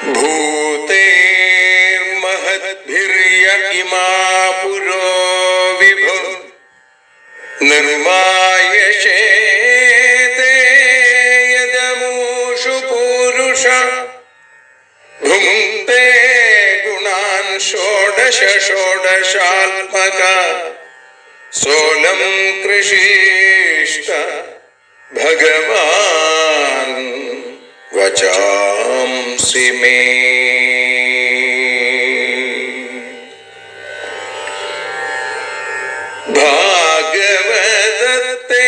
भूतेर्महद्भिर्य इमा पुरो विभु निर्मायशेते यदमूषु पूरुष भुङ्क्ते गुणान् षोडश षोडशात्मक सोऽलं कृषिष्ट भगवान् वचांसि मे ഭാഗവതത്തെ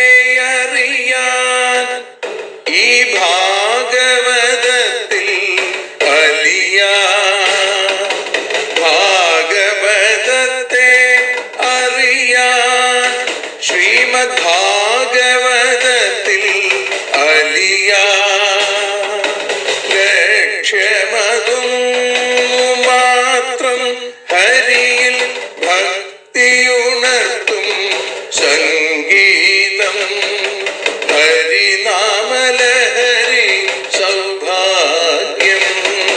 അറിയാൻ ഈ ഭാഗവതത്തിൽ അലിയാൻ ഭാഗവതത്തെ അറിയാൻ ശ്രീമദ് ഭാഗവതത്തിൽ അലിയാൻ ലക്ഷ്യമതും മാത്രം ഹരിയിൽ ഭക്തിയുണർത്തും സംഗീതം ഹരിനാമലഹരി സൗഭാഗ്യം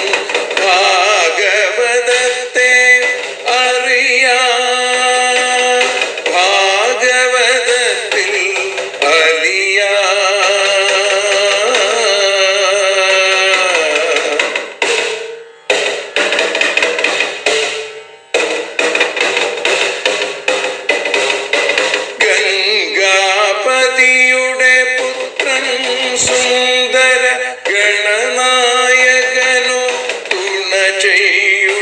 ഭാഗവതത്തെ അറിയാ ഭാഗവതത്തിൽ അലിയാ ഗംഗാപതിയുടെ പുത്രൻ സുന്ദര ഗണനായകനു തുണ ചെയ്യൂ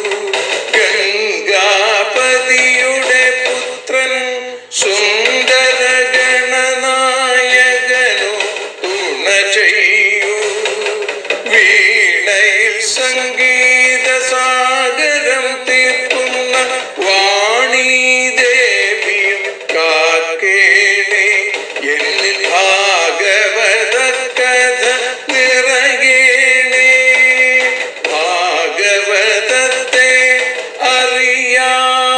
ഗംഗാപതിയുടെ പുത്രൻ സുന്ദര ഗണനായകനു തുണ ചെയ്യൂ വീണയിൽ സംഗീത സാഗരം തീർക്കുന്ന വാണി ദേവിയും കാക്കേണേ എന്നിൽ ഭാഗവത കഥ നിറയേണേ ഭാഗവതത്തെ അറിയാ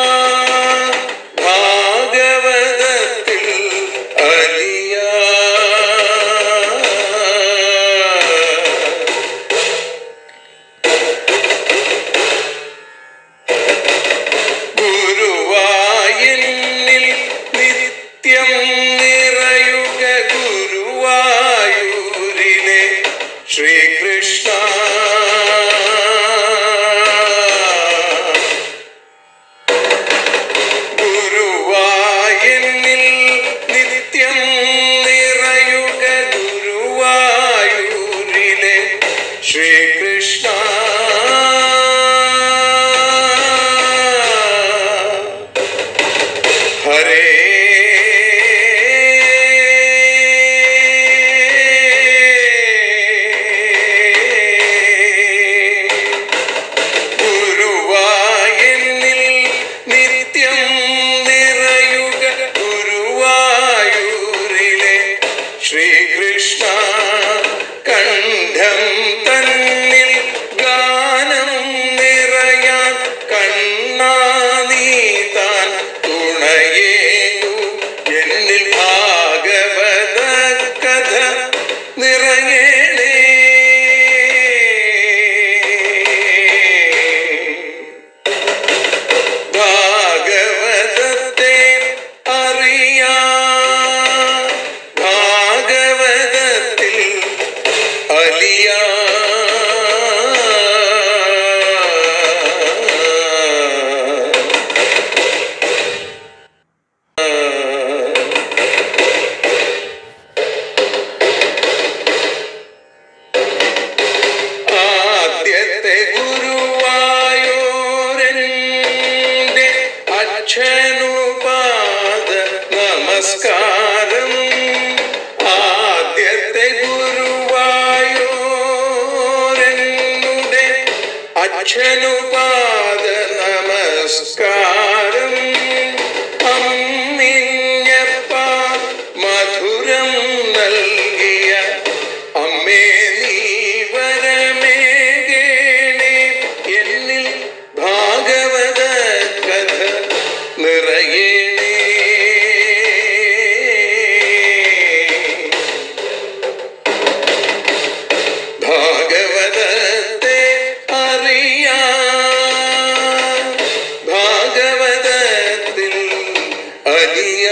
ഭാഗവതത്തിൽ അലിയാ ഗുരുവായൂരിൽ നിത്യം നിറയുക ഗുരുവായൂരിലെ ശ്രീകൃഷ്ണ ഗുരുവായൂരിൽ നിത്യം നിറയുക ഗുരുവായൂരിലെ ശ്രീകൃഷ്ണ ഹരേ ഗുരുവായൂരിൽ നിത്യം നിറയുക ഗുരുവായൂരിലെ ശ്രീകൃഷ്ണ കണ്ഠം തന്നിൽ ഗാനം നിറയാൻ കണ്ണാ നീ താൻ തുണയേകു എന്നിൽ ഭാഗവത കഥ നിറയണേ ഭാഗവതത്തെ അറിയാ ഭാഗവതത്തിൽ അലിയാ ആദ്യത്തെ ഗുരുവായൂരന്റെ അച്ഛനുപാദ നമസ്കാരം ആദ്യത്തെ ഗുരുവായൂരനുടെ അച്ഛനുപാദ നമസ്കാരം അമ്മിഞ്ഞപ്പ മധുരം നൽകിയ അമ്മേ നീ വരമേകേണേ എന്നിൽ ഭാഗവത കഥ നിറയേണേ ഭാഗവതത്തെ അലിയ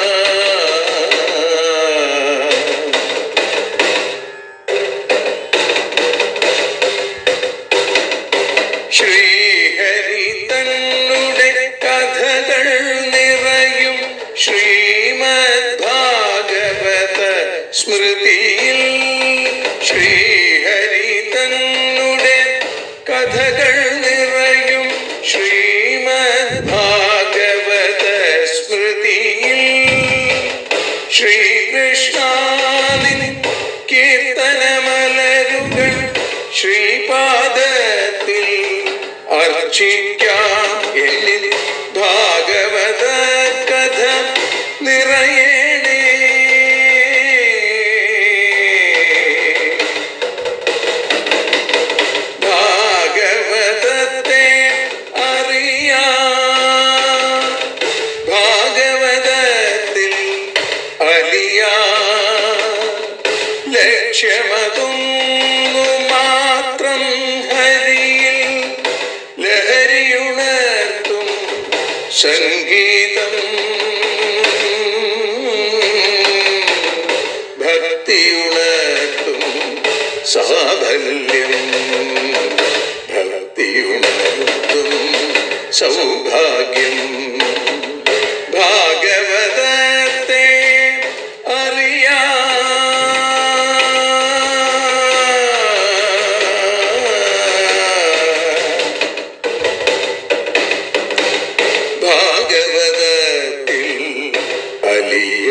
ശ്രീഹരി തന്നുടെ കഥകൾ നിറയും ശ്രീമദ് ഭാഗവത സ്മൃതിയിൽ ശ്രീഹരി തന്നുടെ കഥകൾ നിറയും ശ്രീമദ് ഭാഗവത സ്മൃതിയിൽ ശ്രീകൃഷ്ണാദിൻ കീർത്തനമലരുകൾ ശ്രീപാദത്തിൽ അർച്ചിക്കാം എന്നിൽ ഭാഗവത കഥ നിറയണേ ഭാഗവതത്തെ അറിയാം ഭാഗവതത്തിൽ അലിയ ലക്ഷ്യമതൊന്നു മാത്രം ഹരിയിൽ ലഹരിയുണർത്തും സംഗീതം ഭക്തിയുണർത്തും സാഫല്യം ഭക്തിയുണർത്തും സൗഭാഗ്യം ഭാഗവതത്തെ അറിയാ ഭാഗവതത്തിൽ അലിയ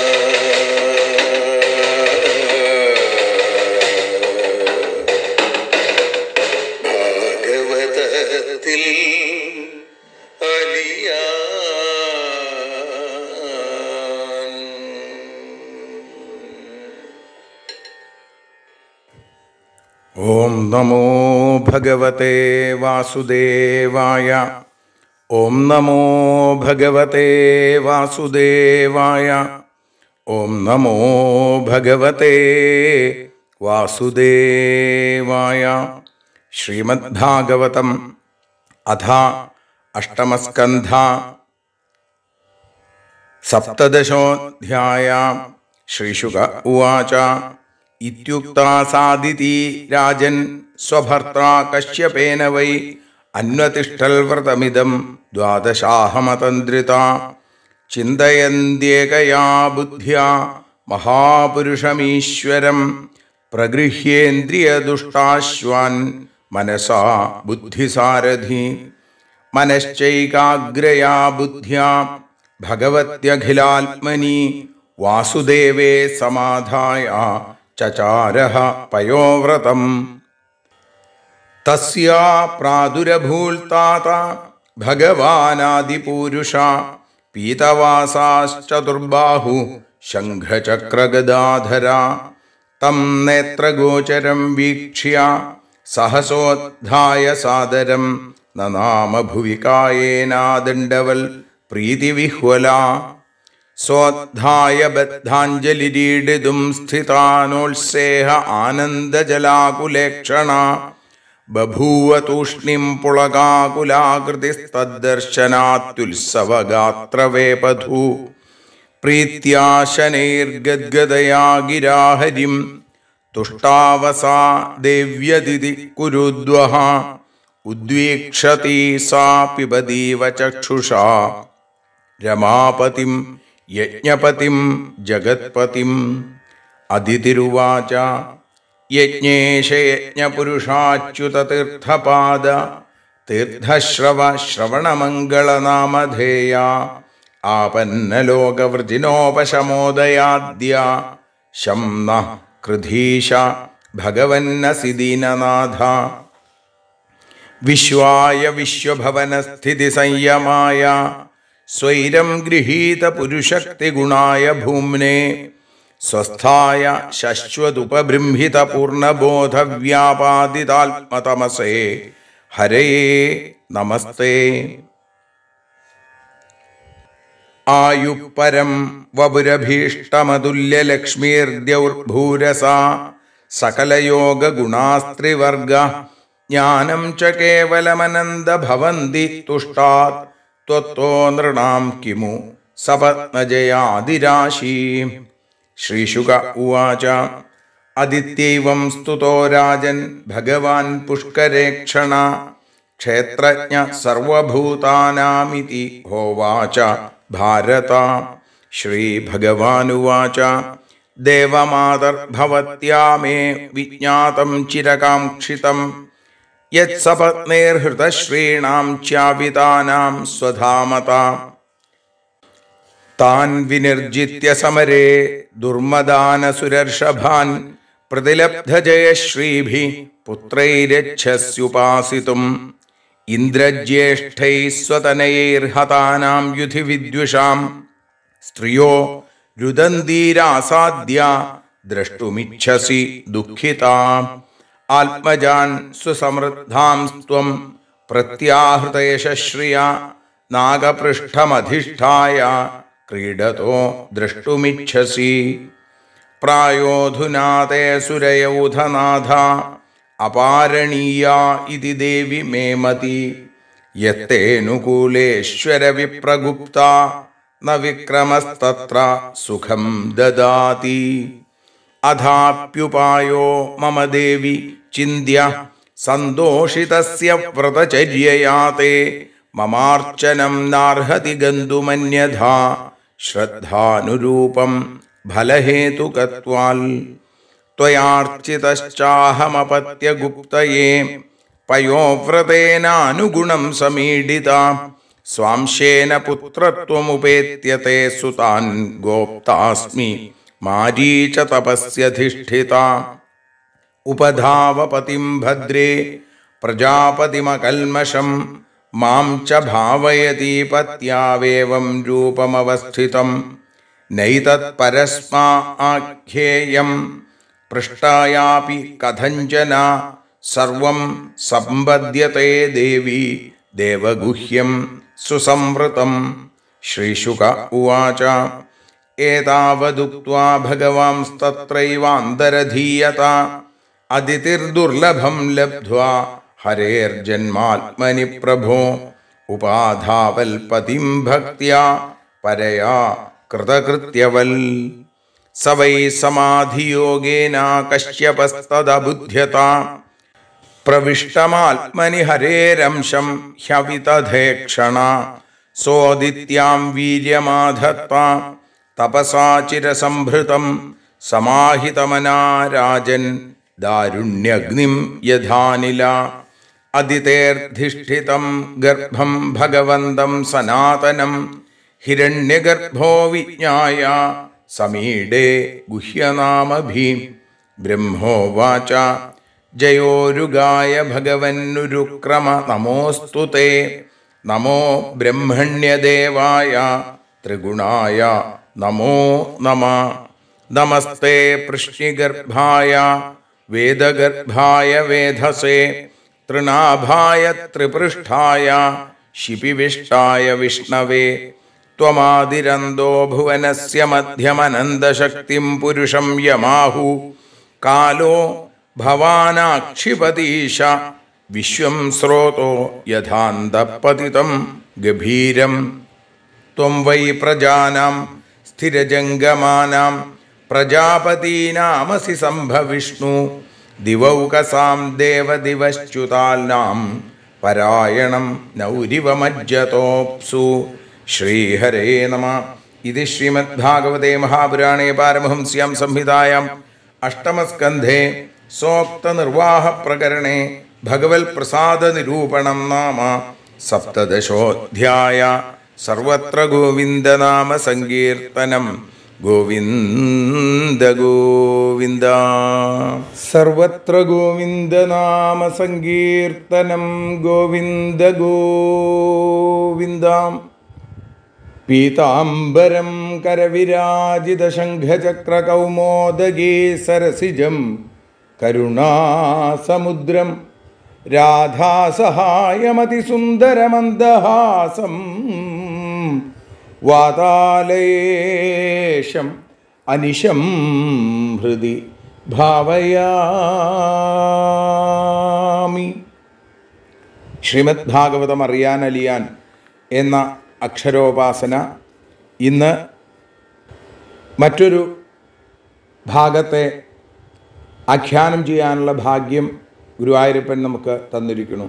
ഭാഗവതത്തിൽ അലിയ ഓം നമോ ഭഗവത്തെ വാസുദേവായ ഓം നമോ ഭഗവത്തെ വാസുദേവായ ഓം നമോ ഭഗവത്തെ വാസുദേവായ ശ്രീമദ്ഭാഗവതം അഥ അഷ്ടമസ്കന്ധ സപ്തദശോऽध्याय ശ്രീശുക ഉവാച ഇത്യുക്താ സാദിതി രാജൻ സ്വഭർത്താ കശ്യപേന വൈ അന്വതിഷ്ഠൽ വ്രതമിദം ദ്വാദശാഹമതന്ത്രിത ചിന്തയന്ത്യേകയാ ബുദ്ധ്യാ മഹാപുരുഷമീശ്വരം പ്രഗൃഹ്യേന്ദ്രിയദുഷ്ടാശ്വാൻ മനസാ ബുദ്ധിസാരഥി മനശ്ചൈകാഗ്രയാ ബുദ്ധ്യാ ഭഗവത്യഖിലാത്മനി വാസുദേവേ സമാധായ ചചാരഃ പയോവ്രതം തസ്യാ പ്രാദുരഭൂൽത്താത ഭഗവാനാദിപൂരുഷ പീതവാസാശ്ചതുർബാഹു ശംഖചക്രഗദാധര തം നേത്രഗോചരം വീക്ഷ്യ സഹസോദ്ധായ സാദരം നനാമ ഭുവി കായേനാദണ്ഡവൽ പ്രീതിവിഹ്വല സ്വോദ്ധായ ബദ്ധാഞ്ജലിരീഡിതും സ്ഥിതാനോത്സേഹ ആനന്ദജലാകുലേക്ഷണ ബഭൂവ തൂഷ്ണിം പുളകാകുലാകൃതിസ്തദ്ദർശനാത്യുത്സവഗാത്രവേപധൂ പ്രീത്യാ ശനൈർഗദ്ഗദയാ ഗിരാഹരിം തുഷ്ടാവസാ ദേവ്യതിഥി കുരുദ്വഹ ഉദ്വീക്ഷതി സാ പിബതീവ ചക്ഷുഷാ രമാപതിം യജ്ഞപതിം ജഗത്പതിം അതിതിരുവാച യജ്ഞേശ യജ്ഞപുരുഷാച്യുതതീർത്ഥപാദ തീർത്ഥശ്രവ ശ്രവണമംഗളനാമധേയ ആപന്നലോകവൃജിനോപശമോദയാദ്യ ശംന കൃധീശ ഭഗവന്നസി ദീനനാഥ വിശ്വായ വിശ്വഭവനസ്ഥിതി സംയമായ സ്വൈരം ഗൃഹീത പുരുഷക്തി ഗുണായ ഭൂമ്നെ സ്വസ്ഥായ ശശ്വതുപബൃംഹിത പൂർണ്ണബോധവ്യാപാദിതാത്മതമസേ ഹരയേ നമസ്തേ ആയുപരം വപുരഭീഷ്ടമതുല്യലക്ഷ്മീർദ്യൗർഭൂരസ സകലയോഗഗുണാസ്ത്രിവർഗ ജ്ഞാനം ച കേവലമനന്ത ഭവന്തി തുഷ്ടാത് ത്വത്തോ നൃണാം കിമു സപത്നജയാതിരാശീ ശ്രീശുക ഉവാച അദിത്യൈവം സ്തുതോ രാജൻ ഭഗവാൻ പുഷ്കരേക്ഷണ ക്ഷേത്രജ്ഞ സർവഭൂതാനാമിതി ഹോവാച ഭാരത ശ്രീഭഗവാനുവാച ദേവമാതർഭവത്യാ മേ വിജ്ഞാതം ചിരകാംക്ഷിതം യത്സപത്നേർഹൃതശ്രീണാം ച്യാവിതാനാം സ്വധാമത താൻ വിനിർജിത്യ സമരേ ദുർമദാനസുരർഷഭാൻ പ്രതിലബ്ധജയശ്രീഭി പുത്രൈരച്ഛസ്യുപാസിതും ഇന്ദ്രജ്യേഷ്ഠൈ സ്വതനയൈർഹതാനാം യുധി വിദ്വിഷാം സ്ത്രിയോ രുദന്തീരാസാദ്യ ദ്രഷ്ടുമിച്ഛസി ദുഃഖിത ആത്മജാൻ സുസമൃദ്ധാം ത്വം പ്രത്യാഹൃതയശ്രിയ നാഗപൃഷ്ഠമധിഷ്ഠായ ക്രീഡതോ ദ്രഷ്ടുമിച്ഛസി പ്രായോധുനാ തേ സുരയൗധനാഥ അപാരണീയ ഇതി ദേവി മേ മതി യത്തേനുകൂലേശ്വര വിപ്രഗുപ്ത ന വിക്രമസ്തത്ര സുഖം ദദാതി അഥാപ്യുപായോ മമ ദേവി ചിന്യ സന്തോഷിതസ്യ വ്രതചര്യയാ തേ മമാർച്ചനം നാർഹതി ഗന്തുമന്യഥാ ശ്രദ്ധാനുരൂപം ഫലഹേതുകത്വാൽ ത്വയാർച്ചിതശ്ചാഹമപത്യഗുപ്തയേ പയോവ്രതേനാനുഗുണം സമീഡിത സ്വാംശേന പുത്രത്വമുപേത്യത്തെ സുതാൻ ഗോപ്താസ്മി മാരീച തപസ്യധിഷ്ഠിത ഉപധാവപതിം ഭദ്രേ പ്രജാപതിമകൽമഷം മാം ച ഭാവയതി പത്യാവേവം രൂപമവസ്ഥിതം നൈതത്പരസ്മാ ആഖ്യേയം പൃഷ്ടായാപി കഥഞ്ചന സർവം സമ്പദ്യത്തെ ദേവി ദേവഗുഹ്യം സുസംവൃതം ശ്രീശുക ഉവാച ഏതാവദുക്ത്വാ ഭഗവാംസ്തത്രൈവാന്തരധീയത അതിഥിർദുർലഭം ലബ്ധ്വാ ഹരേർജന്മാത്മനി പ്രഭോ ഉപാധാവൽ പതിം ഭക്ത്യാ പരയാ കൃതകൃത്യവൽ സ വൈ സമാധിയോഗേന കശ്യപസ്തദബുദ്ധ്യത പ്രവിഷ്ടമാത്മനി ഹരേരംശം ഹ്യവിതധേക്ഷണ സോദിത്യാം വീര്യമാധത്ത തപസാ ചിരസംഭൃതം സമാഹിതമനാ രാജൻ ദാരുണ്യഗ്നിം യഥാനില അതിതേർധിഷ്ഠിതം ഗർഭം ഭഗവന്തം സനാതനം ഹിരണ്യഗർഭോ വിജ്ഞായ സമീഡേ ഗുഹ്യനാമഭി ബ്രഹ്മോവാച ജയോരുഗായ ഭഗവന്നുരുക്രമ നമോസ്തു തേ നമോ ബ്രഹ്മണ്യദേവായ ത്രിഗുണായ നമോ നമ നമസ്തേ പൃഷ്ണിഗർഭായ വേദഗർഭായ വേധസേ തൃണാഭായ ത്രിപൃഷ്ഠായ ശിപിവിഷ്ടായ വിഷ്ണവേ ത്വമാതിരന്തോ ഭുവനസ്യ മധ്യമനന്തശക്തിം പുരുഷം യമാഹു കാലോ ഭവാനാക്ഷിപതീശ വിശ്വം സ്രോതോ യഥാന്തപതിതം ഗഭീരം ത്വം വൈ പ്രജാനാം സ്ഥിരജംഗമാനാം പ്രജാപതീനാമസി സംഭവിഷ്ണു ദിവൗകസാം ദേവദിവശ്ച്യുതാൽനാം പരായണം നൗരിവമജ്ജതോപ്സു ശ്രീഹരേ നമ ഇത് ശ്രീമദ്ഭാഗവതേ മഹാപുരാണേ പാരമഹംസ്യാം സംഹിതായാം അഷ്ടമസ്കന്ധേ സോക്തനിർവാഹ പ്രകരണേ ഭഗവത് പ്രസാദ നിരൂപണം നാമ സപ്തദശോധ്യായ സർവത്ര ഗോവിന്ദനാമ സങ്കീർത്തനം ഗോവിന്ദ ഗോവിന്ദ സർവത്ര ഗോവിന്ദനാമ സങ്കീർത്തനം ഗോവിന്ദ ഗോവിന്ദ പീതാംബരം കരവിരാജിതശംഖചക്രകൗമോദഗീ സരസിജം കരുണാസമുദ്രം രാധാസഹായമതിസുന്ദരമന്ദഹാസം വാതാലയേശം അനിശം ഹൃദി ഭാവയാമി ശ്രീമദ് ഭാഗവതം അറിയാൻ അലിയാൻ എന്ന അക്ഷരോപാസന ഇന്ന് മറ്റൊരു ഭാഗത്തെ ആഖ്യാനം ചെയ്യാനുള്ള ഭാഗ്യം ഗുരുവായൂരപ്പൻ നമുക്ക് തന്നിരിക്കുന്നു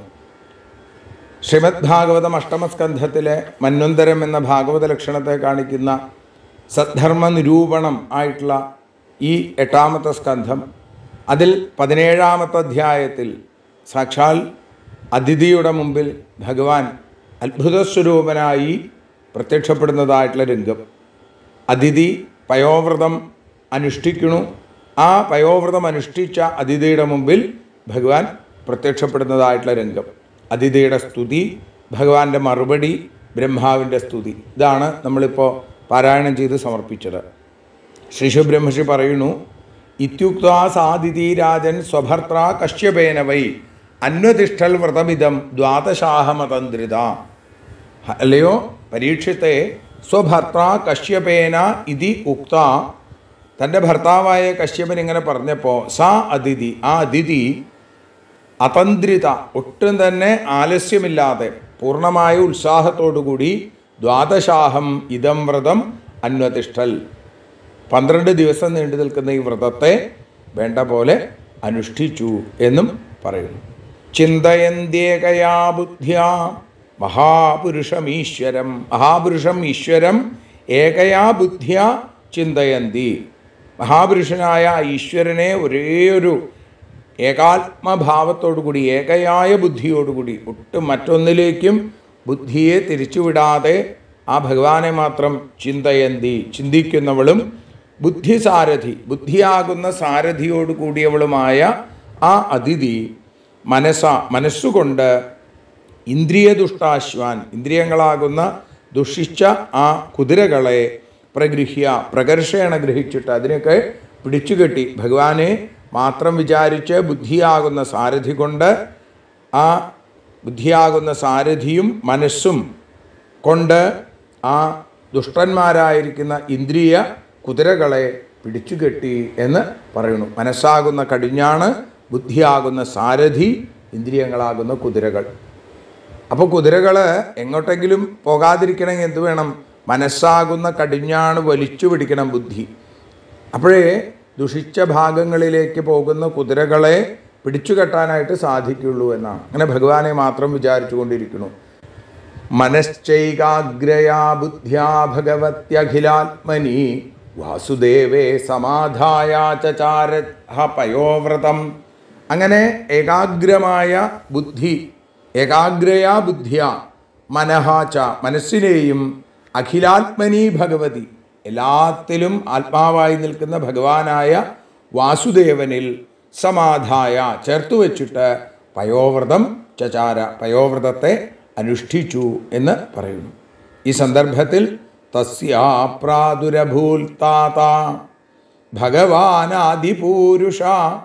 ശ്രീമദ് ഭാഗവതം അഷ്ടമസ്കന്ധത്തിലെ മന്വന്തരം എന്ന ഭാഗവത ലക്ഷണത്തെ കാണിക്കുന്ന സദ്ധർമ്മ നിരൂപണം ആയിട്ടുള്ള ഈ എട്ടാമത്തെ സ്കന്ധം അതിൽ പതിനേഴാമത്തെ അധ്യായത്തിൽ സാക്ഷാൽ അതിഥിയുടെ മുമ്പിൽ ഭഗവാൻ അത്ഭുത സ്വരൂപനായി പ്രത്യക്ഷപ്പെടുന്നതായിട്ടുള്ള രംഗം അതിഥി പയോവ്രതം അനുഷ്ഠിക്കണു ആ പയോവ്രതം അനുഷ്ഠിച്ച അതിഥിയുടെ മുമ്പിൽ ഭഗവാൻ പ്രത്യക്ഷപ്പെടുന്നതായിട്ടുള്ള രംഗം അതിഥിയുടെ സ്തുതി ഭഗവാന്റെ മറുപടി ബ്രഹ്മാവിൻ്റെ സ്തുതി ഇതാണ് നമ്മളിപ്പോൾ പാരായണം ചെയ്ത് സമർപ്പിച്ചത് ശ്രീശു ബ്രഹ്മർഷി പറയുന്നു ഇത്യുക്ത സാദിതി രാജൻ സ്വഭർത്ര കശ്യപേന വൈ അന്വതിഷ്ഠൽ വ്രതമിതം ദ്വാദശാഹമതന്ത്രിത അല്ലയോ പരീക്ഷത്തെ സ്വഭർത്ര കശ്യപേന ഇതി ഉക്ത തൻ്റെ ഭർത്താവായ കശ്യപൻ ഇങ്ങനെ പറഞ്ഞപ്പോൾ സാ അതിഥി ആ അതിഥി അതന്ത്രിത ഒട്ടും തന്നെ ആലസ്യമില്ലാതെ പൂർണ്ണമായ ഉത്സാഹത്തോടുകൂടി ദ്വാദശാഹം ഇതം വ്രതം അന്വതിഷ്ഠൽ പന്ത്രണ്ട് ദിവസം നീണ്ടു നിൽക്കുന്ന ഈ വ്രതത്തെ വേണ്ട പോലെ അനുഷ്ഠിച്ചു എന്നും പറയുന്നു ചിന്തയന്ത്യേകയാ ബുദ്ധ്യ മഹാപുരുഷമീശ്വരം മഹാപുരുഷം ഈശ്വരം ഏകയാ ബുദ്ധ്യ ചിന്തയന്തി മഹാപുരുഷനായ ആ ഈശ്വരനെ ഒരേയൊരു ഏകാത്മഭാവത്തോടുകൂടി ഏകയായ ബുദ്ധിയോടുകൂടി ഒട്ടും മറ്റൊന്നിലേക്കും ബുദ്ധിയെ തിരിച്ചുവിടാതെ ആ ഭഗവാനെ മാത്രം ചിന്തയന്തി ചിന്തിക്കുന്നവളും ബുദ്ധിസാരഥി ബുദ്ധിയാകുന്ന സാരഥിയോട് കൂടിയവളുമായ ആ അതിഥി മനസ്സ മനസ്സുകൊണ്ട് ഇന്ദ്രിയ ദുഷ്ടാശ്വാൻ ഇന്ദ്രിയങ്ങളാകുന്ന ദുഷിച്ച ആ കുതിരകളെ പ്രഗൃഹ്യ പ്രകർഷേണ ഗ്രഹിച്ചിട്ട് അതിനൊക്കെ പിടിച്ചുകെട്ടി ഭഗവാനെ മാത്രം വിചാരിച്ച് ബുദ്ധിയാകുന്ന സാരഥി കൊണ്ട് ആ ബുദ്ധിയാകുന്ന സാരഥിയും മനസ്സും കൊണ്ട് ആ ദുഷ്ടന്മാരായിരിക്കുന്ന ഇന്ദ്രിയ കുതിരകളെ പിടിച്ചുകെട്ടി എന്ന് പറയുന്നു മനസ്സാകുന്ന കടിഞ്ഞാണ് ബുദ്ധിയാകുന്ന സാരഥി ഇന്ദ്രിയങ്ങളാകുന്ന കുതിരകൾ അപ്പോൾ കുതിരകൾ എങ്ങോട്ടെങ്കിലും പോകാതിരിക്കണമെങ്കിൽ എന്ത് വേണം മനസ്സാകുന്ന കടിഞ്ഞാണ് വലിച്ചു പിടിക്കണം ബുദ്ധി അപ്പോഴേ ദുഷിച്ച ഭാഗങ്ങളിലേക്ക് പോകുന്ന കുതിരകളെ പിടിച്ചുകെട്ടാനായിട്ട് സാധിക്കുള്ളൂ എന്നാണ് അങ്ങനെ ഭഗവാനെ മാത്രം വിചാരിച്ചു കൊണ്ടിരിക്കുന്നു മനശ്ചൈകാഗ്രയാ ബുദ്ധ്യാ ഭഗവത്യഖിലാത്മനി വാസുദേവേ സമാധായ ചാര പയോവ്രതം അങ്ങനെ ഏകാഗ്രമായ ബുദ്ധി ഏകാഗ്രയാ ബുദ്ധിയ മനഹാച മനസ്സിനെയും അഖിലാത്മനി ഭഗവതി എല്ലാത്തിലും ആത്മാവായി നിൽക്കുന്ന ഭഗവാനായ വാസുദേവനിൽ സമാധായ ചേർത്തു വച്ചിട്ട് പയോവ്രതം ചചാര പയോവ്രതത്തെ അനുഷ്ഠിച്ചു എന്ന് പറയുന്നു ഈ സന്ദർഭത്തിൽ തസ്യാ പ്രാദുരഭൂൽ താത ഭഗവാനാദിപൂരുഷ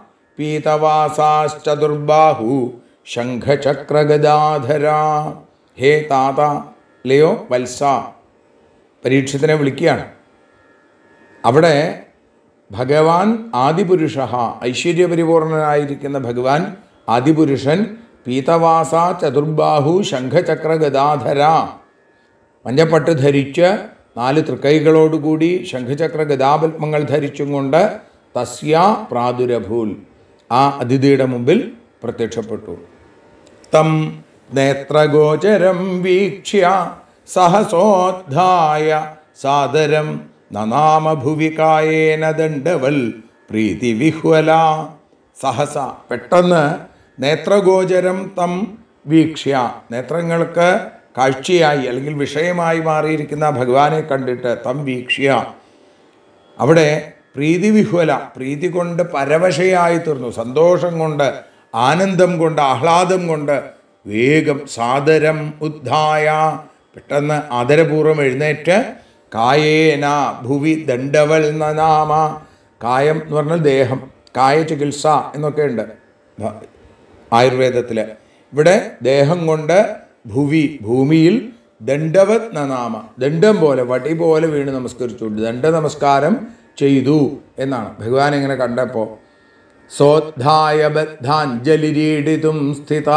പീതവാസാശ്ചതുർബാഹു ശംഖചക്രഗദാധര ഹേ താത ലയോ വത്സ പരീക്ഷത്തിനെ വിളിക്കുകയാണ് അവിടെ ഭഗവാൻ ആദിപുരുഷ ഐശ്വര്യപരിപൂർണനായിരിക്കുന്ന ഭഗവാൻ ആദിപുരുഷൻ പീതവാസ ചതുർബാഹു ശംഖചക്ര ഗദാധര മഞ്ഞപ്പട്ട് ധരിച്ച് നാല് തൃക്കൈകളോടുകൂടി ശംഖചക്ര ഗദാപത്മങ്ങൾ ധരിച്ചും കൊണ്ട് തസ്യ പ്രാദുരഭൂൽ ആ അതിഥിയുടെ മുമ്പിൽ പ്രത്യക്ഷപ്പെട്ടു തം നേത്രഗോചരം വീക്ഷ്യ സഹസോദ്ധായ സാദരം നനാമ ഭുവി കായേന ദണ്ഡവൽ പ്രീതി വിഹ്വല സഹസ പെട്ടെന്ന് നേത്രഗോചരം തം വീക്ഷ്യ നേത്രങ്ങൾക്ക് കാഴ്ചയായി അല്ലെങ്കിൽ വിഷയമായി മാറിയിരിക്കുന്ന ഭഗവാനെ കണ്ടിട്ട് തം വീക്ഷ്യ അവിടെ പ്രീതി വിഹ്വല പ്രീതി കൊണ്ട് പരവശയായി തീർന്നു സന്തോഷം കൊണ്ട് ആനന്ദം കൊണ്ട് ആഹ്ലാദം കൊണ്ട് വേഗം സാദരം ഉദ്ധായ പെട്ടെന്ന് ആദരപൂർവ്വം എഴുന്നേറ്റ് കായേന ഭുവി ദണ്ഡവൽ നനാമ കായം എന്ന് പറഞ്ഞാൽ ദേഹം കായ ചികിത്സ എന്നൊക്കെ ഉണ്ട് ആയുർവേദത്തിൽ ഇവിടെ ദേഹം കൊണ്ട് ഭുവി ഭൂമിയിൽ ദണ്ഡവത് നനാമ ദണ്ഡം പോലെ വടി പോലെ വീണ് നമസ്കരിച്ചുകൊണ്ട് ദണ്ഡ നമസ്കാരം ചെയ്തു എന്നാണ് ഭഗവാൻ ഇങ്ങനെ കണ്ടപ്പോൾ സോദ്ധായ ബദ്ധാഞ്ജലിരീഡിതും സ്ഥിത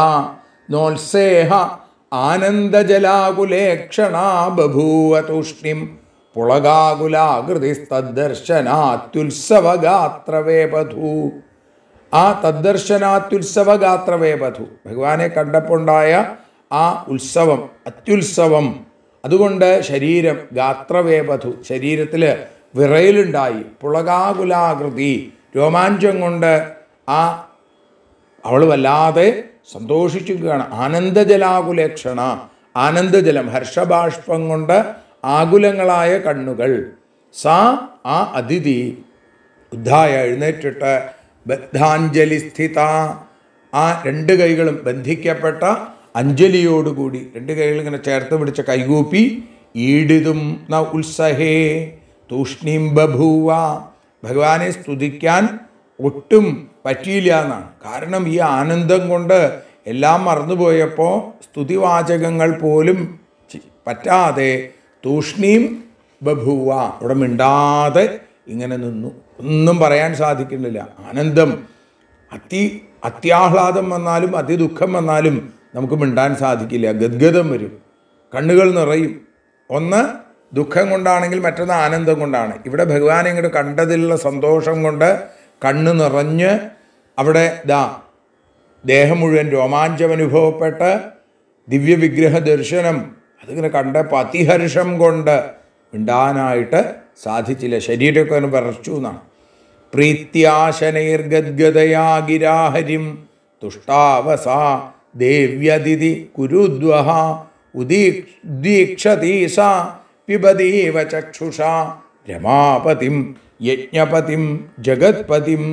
നോത്സേഹ ആനന്ദജലാകുലേക്ഷണ ബഭൂവ തൂഷ്ണിം പുളകാകുലാകൃതിസ്തദ്ദർശനാത്യുത്സവഗാത്രവേപധു ആ തദ്ദർശനാത്യുത്സവഗാത്രവേപധു ഭഗവാനെ കണ്ടപ്പോണ്ടായ ആ ഉത്സവം അത്യുത്സവം അതുകൊണ്ട് ശരീരം ഗാത്രവേപധു ശരീരത്തിൽ വിറയലുണ്ടായി പുളകാകുലാകൃതി രോമാഞ്ചം കൊണ്ട് ആ അവൾ വല്ലാതെ സന്തോഷിച്ചിരിക്കുകയാണ് ആനന്ദജലാകുലേക്ഷണ ആനന്ദജലം ഹർഷബാഷ്പം കൊണ്ട് ആകുലങ്ങളായ കണ്ണുകൾ സാ ആ അതിഥി ഉദ്ധായ എഴുന്നേറ്റിട്ട് ബദ്ധാഞ്ജലി സ്ഥിത ആ രണ്ട് കൈകളും ബന്ധിക്കപ്പെട്ട അഞ്ജലിയോടുകൂടി രണ്ട് കൈകൾ ഇങ്ങനെ ചേർത്ത് പിടിച്ച കൈകൂപ്പി ഈടിതും ന ഉത്സഹേ തൂഷ്ണീം ബഭൂവ ഭഗവാനെ സ്തുതിക്കാൻ ഒട്ടും പറ്റിയില്ല എന്നാണ് കാരണം ഈ ആനന്ദം കൊണ്ട് എല്ലാം മറന്നുപോയപ്പോൾ സ്തുതിവാചകങ്ങൾ പോലും ചി- പറ്റാതെ തൂഷ്ണീം ബഭൂവ അവിടെ മിണ്ടാതെ ഇങ്ങനെ നിന്നു ഒന്നും പറയാൻ സാധിക്കുന്നില്ല ആനന്ദം അതി അത്യാഹ്ലാദം വന്നാലും അതിദുഃഖം വന്നാലും നമുക്ക് മിണ്ടാൻ സാധിക്കില്ല ഗദ്ഗതം വരും കണ്ണുകൾ നിറയും ഒന്ന് ദുഃഖം കൊണ്ടാണെങ്കിൽ മറ്റൊന്ന് ആനന്ദം കൊണ്ടാണ് ഇവിടെ ഭഗവാനെ ഇങ്ങോട്ട് കണ്ടതിലുള്ള സന്തോഷം കൊണ്ട് കണ്ണ് നിറഞ്ഞ് അവിടെ ദാ ദേഹം മുഴുവൻ രോമാഞ്ചം അനുഭവപ്പെട്ട് ദിവ്യവിഗ്രഹ ദർശനം അതിങ്ങനെ കണ്ടപ്പോൾ അതിഹർഷം കൊണ്ട് മിണ്ടാനായിട്ട് സാധിച്ചില്ല ശരീരമൊക്കെ ഒന്ന് വിറച്ചു എന്നാണ് പ്രീത്യാശനൈർഗദ്ഗതയാ ഗിരാഹരിം തുഷ്ടാവസാ ദേവ്യതിഥി കുരുദ്വഹ ഉദീക്ഷതീ സാ പിബതീവ ചക്ഷുഷാ രമാപതിം യജ്ഞപതിം ജഗത്പതിം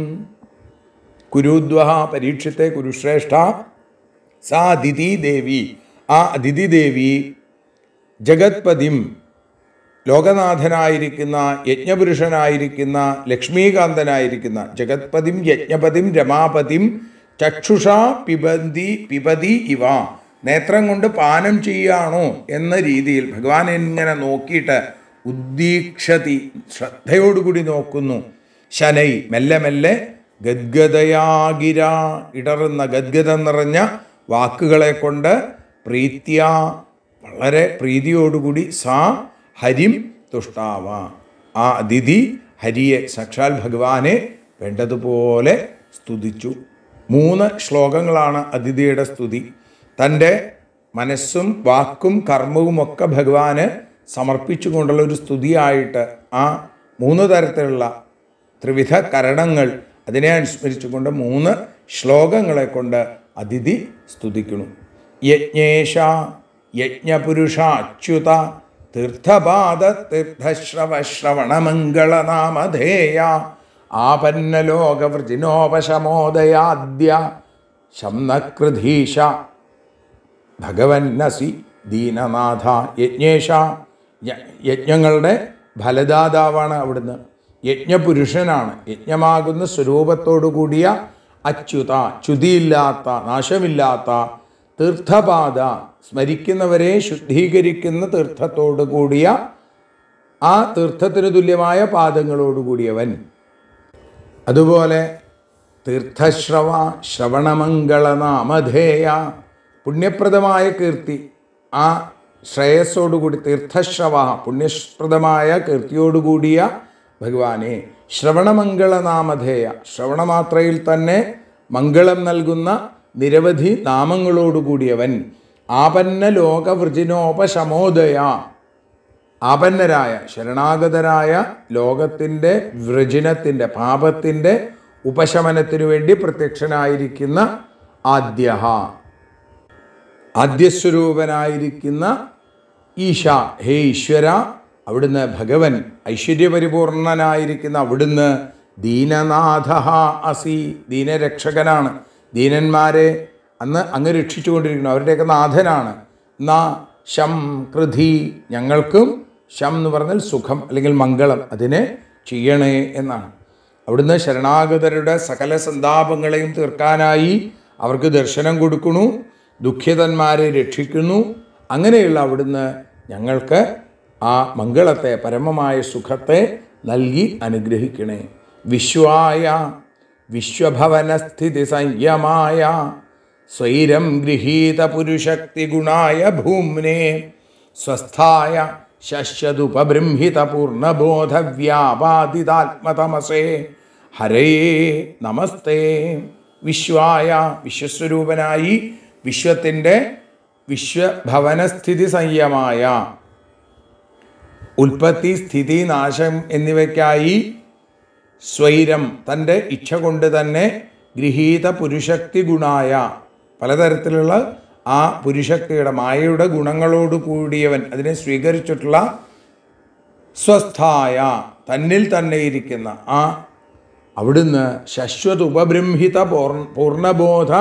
കുരുദ്വഹ പരീക്ഷത്തെ കുരുശ്രേഷ്ഠ സാ അതിഥി ദേവി ആ അതിഥി ദേവി ജഗത്പതിം ലോകനാഥനായിരിക്കുന്ന യജ്ഞപുരുഷനായിരിക്കുന്ന ലക്ഷ്മീകാന്തനായിരിക്കുന്ന ജഗത്പതിം യജ്ഞപതിം രമാപതിം ചക്ഷുഷ പിബന്തി പിബതി ഇവ നേത്രം കൊണ്ട് പാനം ചെയ്യാണോ എന്ന രീതിയിൽ ഭഗവാൻ ഇങ്ങനെ നോക്കിയിട്ട് ഉദ്ദീക്ഷതി ശ്രദ്ധയോടുകൂടി നോക്കുന്നു ശനൈ മെല്ലെ മെല്ലെ ഗദ്ഗതയാഗിര ഇടറുന്ന ഗദ്ഗതം നിറഞ്ഞ വാക്കുകളെ കൊണ്ട് പ്രീത്യ വളരെ പ്രീതിയോടുകൂടി സാ ഹരിം തുഷ്ടാവ ആ അതിഥി ഹരിയെ സാക്ഷാൽ ഭഗവാനെ വേണ്ടതുപോലെ സ്തുതിച്ചു മൂന്ന് ശ്ലോകങ്ങളാണ് അതിഥിയുടെ സ്തുതി തൻ്റെ മനസ്സും വാക്കും കർമ്മവുമൊക്കെ ഭഗവാന് സമർപ്പിച്ചുകൊണ്ടുള്ള ഒരു സ്തുതിയായിട്ട് ആ മൂന്ന് തരത്തിലുള്ള ത്രിവിധ കരണങ്ങൾ അതിനെ അനുസ്മരിച്ചുകൊണ്ട് മൂന്ന് ശ്ലോകങ്ങളെ കൊണ്ട് അതിഥി സ്തുതിക്കുന്നു യജ്ഞേഷ യജ്ഞപുരുഷ അച്യുത തീർത്ഥപാദ തീർത്ഥശ്രവ ശ്രവണമംഗളനാമധേയ ആപന്നലോകവൃതിനോപശമോദയാദ്യ ശംനകൃധീശ ഭഗവന്നസി ദീനനാഥ യജ്ഞേഷ യ- യജ്ഞങ്ങളുടെ ഫലദാതാവാണ് അവിടുന്ന് യജ്ഞപുരുഷനാണ് യജ്ഞമാകുന്ന സ്വരൂപത്തോടു കൂടിയ അച്യുത ച്യുതിയില്ലാത്ത നാശമില്ലാത്ത തീർത്ഥപാത സ്മരിക്കുന്നവരെ ശുദ്ധീകരിക്കുന്ന തീർത്ഥത്തോടു കൂടിയ ആ തീർത്ഥത്തിന് തുല്യമായ പാദങ്ങളോടുകൂടിയവൻ അതുപോലെ തീർത്ഥശ്രവ ശ്രവണമംഗളനാമധേയ പുണ്യപ്രദമായ കീർത്തി ആ ശ്രേയസ്സോടുകൂടി തീർത്ഥശ്രവ പുണ്യപ്രദമായ കീർത്തിയോടുകൂടിയ ഭഗവാനെ ശ്രവണമംഗളനാമധേയ ശ്രവണമാത്രയിൽ തന്നെ മംഗളം നൽകുന്ന നിരവധി നാമങ്ങളോടുകൂടിയവൻ ആപന്ന ലോകവൃജിനോപശമോദയ ആപന്നരായ ശരണാഗതരായ ലോകത്തിൻ്റെ വൃജനത്തിൻ്റെ പാപത്തിൻ്റെ ഉപശമനത്തിനു വേണ്ടി പ്രത്യക്ഷനായിരിക്കുന്ന ആദ്യ ആദ്യസ്വരൂപനായിരിക്കുന്ന ഈശ ഹേ ഈശ്വര അവിടുന്ന് ഭഗവൻ ഐശ്വര്യപരിപൂർണനായിരിക്കുന്ന അവിടുന്ന് ദീനനാഥ അസി ദീനരക്ഷകനാണ് ദീനന്മാരെ അന്ന് അങ്ങ് രക്ഷിച്ചുകൊണ്ടിരിക്കുന്നു അവരുടെയൊക്കെ നാഥനാണ് നാ ശം കൃധി ഞങ്ങൾക്കും ശം എന്ന് പറഞ്ഞാൽ സുഖം അല്ലെങ്കിൽ മംഗളം അതിനെ ചെയ്യണേ എന്നാണ് അവിടുന്ന് ശരണാഗതരുടെ സകല സന്താപങ്ങളെയും തീർക്കാനായി അവർക്ക് ദർശനം കൊടുക്കുന്നു ദുഃഖിതന്മാരെ രക്ഷിക്കുന്നു അങ്ങനെയുള്ള അവിടുന്ന് ഞങ്ങൾക്ക് ആ മംഗളത്തെ പരമമായ സുഖത്തെ നൽകി അനുഗ്രഹിക്കണേ വിശ്വായ വിശ്വഭവനസ്ഥിതി സംയമായ സ്വൈരം ഗൃഹീത പുരുഷക്തി ഗുണായ ഭൂമ്നെ സ്വസ്ഥായ ശശ്വതുപബൃംഹിത പൂർണ്ണബോധവ്യാപാദിതാത്മതമസേ ഹരേ നമസ്തേ വിശ്വായ വിശ്വസ്വരൂപനായി വിശ്വത്തിൻ്റെ വിശ്വഭവനസ്ഥിതി സംയമായ ഉൽപ്പത്തി സ്ഥിതി നാശം എന്നിവയ്ക്കായി സ്വൈരം തൻ്റെ ഇച്ഛ കൊണ്ട് തന്നെ ഗൃഹീത പുരുഷക്തി ഗുണായ പലതരത്തിലുള്ള ആ പുരുഷക്തിയുടെ മായയുടെ ഗുണങ്ങളോട് കൂടിയവൻ അതിനെ സ്വീകരിച്ചിട്ടുള്ള സ്വസ്ഥായ തന്നിൽ തന്നെ ഇരിക്കുന്ന ആ അവിടുന്ന് ശശ്വത ഉപബ്രംഹിത പൂർ പൂർണ്ണബോധ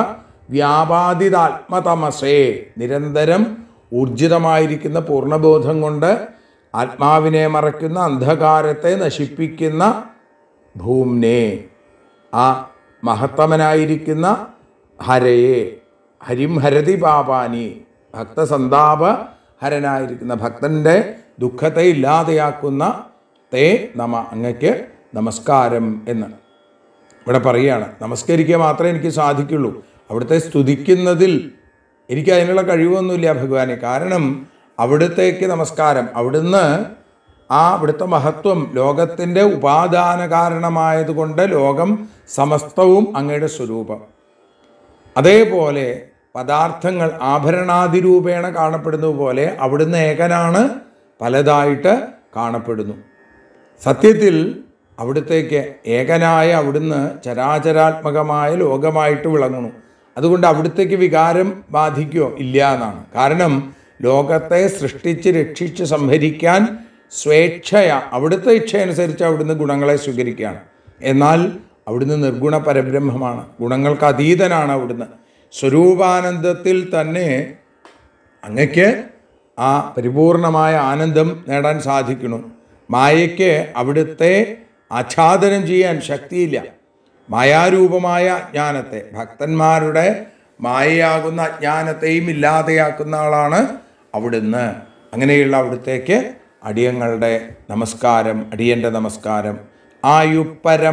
വ്യാപാദിതാത്മതമസേ നിരന്തരം ഊർജിതമായിരിക്കുന്ന പൂർണ്ണബോധം കൊണ്ട് ആത്മാവിനെ മറയ്ക്കുന്ന അന്ധകാരത്തെ നശിപ്പിക്കുന്ന ഭൂമ്നെ ആ മഹത്തമനായിരിക്കുന്ന ഹരയെ ഹരിം ഹരതി പാപാനി ഭക്തസന്താപ ഹരനായിരിക്കുന്ന ഭക്തൻ്റെ ദുഃഖത്തെ ഇല്ലാതെയാക്കുന്ന തേ നമ അങ്ങയ്ക്ക് നമസ്കാരം എന്ന് ഇവിടെ പറയുകയാണ് നമസ്കരിക്കുക മാത്രമേ എനിക്ക് സാധിക്കുള്ളൂ അവിടുത്തെ സ്തുതിക്കുന്നതിൽ എനിക്ക് അതിനുള്ള കഴിവൊന്നുമില്ല ഭഗവാനെ കാരണം അവിടുത്തേക്ക് നമസ്കാരം അവിടുന്ന് ആ അവിടുത്തെ മഹത്വം ലോകത്തിൻ്റെ ഉപാദാന കാരണമായതുകൊണ്ട് ലോകം സമസ്തവും അങ്ങയുടെ സ്വരൂപം അതേപോലെ പദാർത്ഥങ്ങൾ ആഭരണാതിരൂപേണ കാണപ്പെടുന്നത് പോലെ അവിടുന്ന് ഏകനാണ് പലതായിട്ട് കാണപ്പെടുന്നു സത്യത്തിൽ അവിടുത്തേക്ക് ഏകനായ അവിടുന്ന് ചരാചരാത്മകമായ ലോകമായിട്ട് വിളങ്ങുന്നു അതുകൊണ്ട് അവിടുത്തേക്ക് വികാരം ബാധിക്കുകയോ ഇല്ല എന്നാണ് കാരണം ലോകത്തെ സൃഷ്ടിച്ച് രക്ഷിച്ച് സംഹരിക്കാൻ സ്വേച്ഛയ അവിടുത്തെ ഇച്ഛയനുസരിച്ച് അവിടുന്ന് ഗുണങ്ങളെ സ്വീകരിക്കുകയാണ് എന്നാൽ അവിടുന്ന് നിർഗുണ പരബ്രഹ്മമാണ് ഗുണങ്ങൾക്ക് അതീതനാണ് അവിടുന്ന് സ്വരൂപാനന്ദത്തിൽ തന്നെ അങ്ങയ്ക്ക് ആ പരിപൂർണമായ ആനന്ദം നേടാൻ സാധിക്കണം മായയ്ക്ക് അവിടുത്തെ ആച്ഛാദനം ചെയ്യാൻ ശക്തിയില്ല മായാരൂപമായ അജ്ഞാനത്തെ ഭക്തന്മാരുടെ മായയാകുന്ന അജ്ഞാനത്തെയും ഇല്ലാതെയാക്കുന്ന ആളാണ് അവിടുന്ന് അങ്ങനെയുള്ള അവിടുത്തേക്ക് അടിയങ്ങളുടെ നമസ്കാരം അടിയൻ്റെ നമസ്കാരം ആയുപ്പരം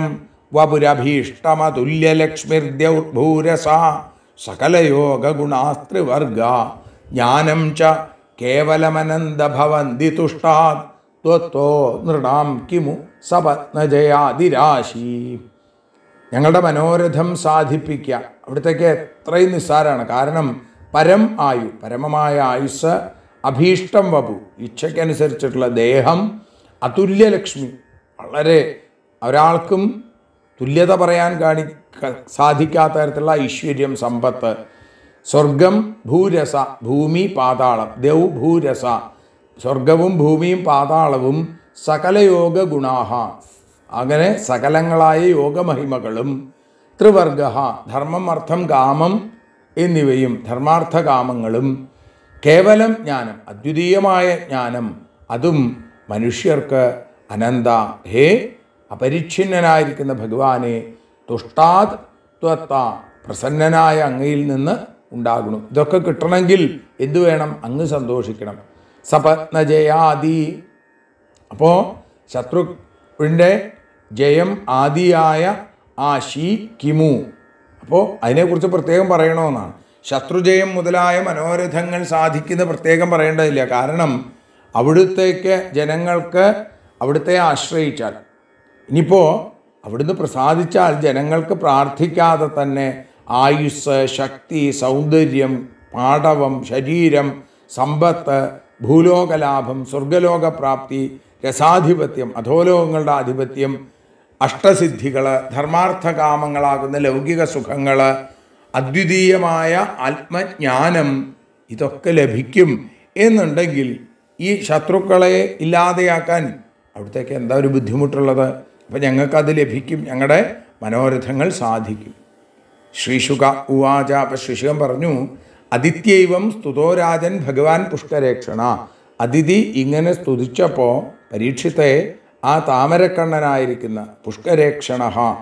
വപുരഭീഷ്ടമതുല്യലക്ഷ്മിർദ്യൗർഭൂരസ സകലയോഗഗുണാസ്ത്രിവർഗ ജ്ഞാനം ച കേവലമനന്തഭവന്തി തുഷ്ടാത് ത്വത്തോ നൃണാം കിമു സപത്നജയാതിരാശി ഞങ്ങളുടെ മനോരഥം സാധിപ്പിക്കുക അവിടത്തേക്ക് എത്രയും നിസ്സാരമാണ് കാരണം പരം ആയു പരമമായ ആയുസ് അഭീഷ്ടം വപു ഇച്ഛയ്ക്കനുസരിച്ചിട്ടുള്ള ദേഹം അതുല്യലക്ഷ്മി വളരെ ഒരാൾക്കും തുല്യത പറയാൻ കാണി ക- സാധിക്കാത്ത തരത്തിലുള്ള ഐശ്വര്യം സമ്പത്ത് സ്വർഗം ഭൂരസ ഭൂമി പാതാളം ദൗ ഭൂരസ സ്വർഗവും ഭൂമിയും പാതാളവും സകലയോഗ ഗുണാഹ അങ്ങനെ സകലങ്ങളായ യോഗമഹിമകളും ത്രിവർഗ ധർമ്മം അർത്ഥം കാമം എന്നിവയും ധർമാർത്ഥ കാമങ്ങളും കേവലം ജ്ഞാനം അദ്വിതീയമായ ജ്ഞാനം അതും മനുഷ്യർക്ക് അനന്ത ഹേ അപരിച്ഛിന്നനായിരിക്കുന്ന ഭഗവാനെ തുഷ്ടാത് ത്വത്ത പ്രസന്നനായ അങ്ങയിൽ നിന്ന് ഉണ്ടാകണം ഇതൊക്കെ കിട്ടണമെങ്കിൽ എന്തു വേണം അങ്ങ് സന്തോഷിക്കണം സപത്നജയാദി അപ്പോൾ ശത്രുവിൻ്റെ ജയം ആദിയായ ആ ഷീ കിമു അപ്പോൾ അതിനെക്കുറിച്ച് പ്രത്യേകം പറയണമെന്നാണ് ശത്രുജയം മുതലായ മനോരഥങ്ങൾ സാധിക്കുന്ന പ്രത്യേകം പറയേണ്ടതില്ല കാരണം അവിടുത്തേക്ക് ജനങ്ങൾക്ക് അവിടുത്തെ ആശ്രയിച്ചാൽ ഇനിയിപ്പോൾ അവിടുന്ന് പ്രസാദിച്ചാൽ ജനങ്ങൾക്ക് പ്രാർത്ഥിക്കാതെ തന്നെ ആയുസ് ശക്തി സൗന്ദര്യം പാടവം ശരീരം സമ്പത്ത് ഭൂലോകലാഭം സ്വർഗലോകപ്രാപ്തി രസാധിപത്യം അധോലോകങ്ങളുടെ ആധിപത്യം അഷ്ടസിദ്ധികൾ ധർമാർത്ഥകാമങ്ങളാകുന്ന ലൗകിക സുഖങ്ങൾ അദ്വിതീയമായ ആത്മജ്ഞാനം ഇതൊക്കെ ലഭിക്കും എന്നുണ്ടെങ്കിൽ ഈ ശത്രുക്കളെ ഇല്ലാതെയാക്കാൻ അവിടത്തേക്ക് എന്താ ഒരു ബുദ്ധിമുട്ടുള്ളത് അപ്പം ഞങ്ങൾക്കത് ലഭിക്കും ഞങ്ങളുടെ മനോരഥങ്ങൾ സാധിക്കും ശ്രീശുക ഉവാച അപ്പം ശ്രീശുഖൻ പറഞ്ഞു അതിഥ്യൈവം സ്തുതോരാജൻ ഭഗവാൻ പുഷ്കരേക്ഷണ അതിഥി ഇങ്ങനെ സ്തുതിച്ചപ്പോൾ പരീക്ഷത്തെ ആ താമരക്കണ്ണനായിരിക്കുന്ന പുഷ്കരേക്ഷണ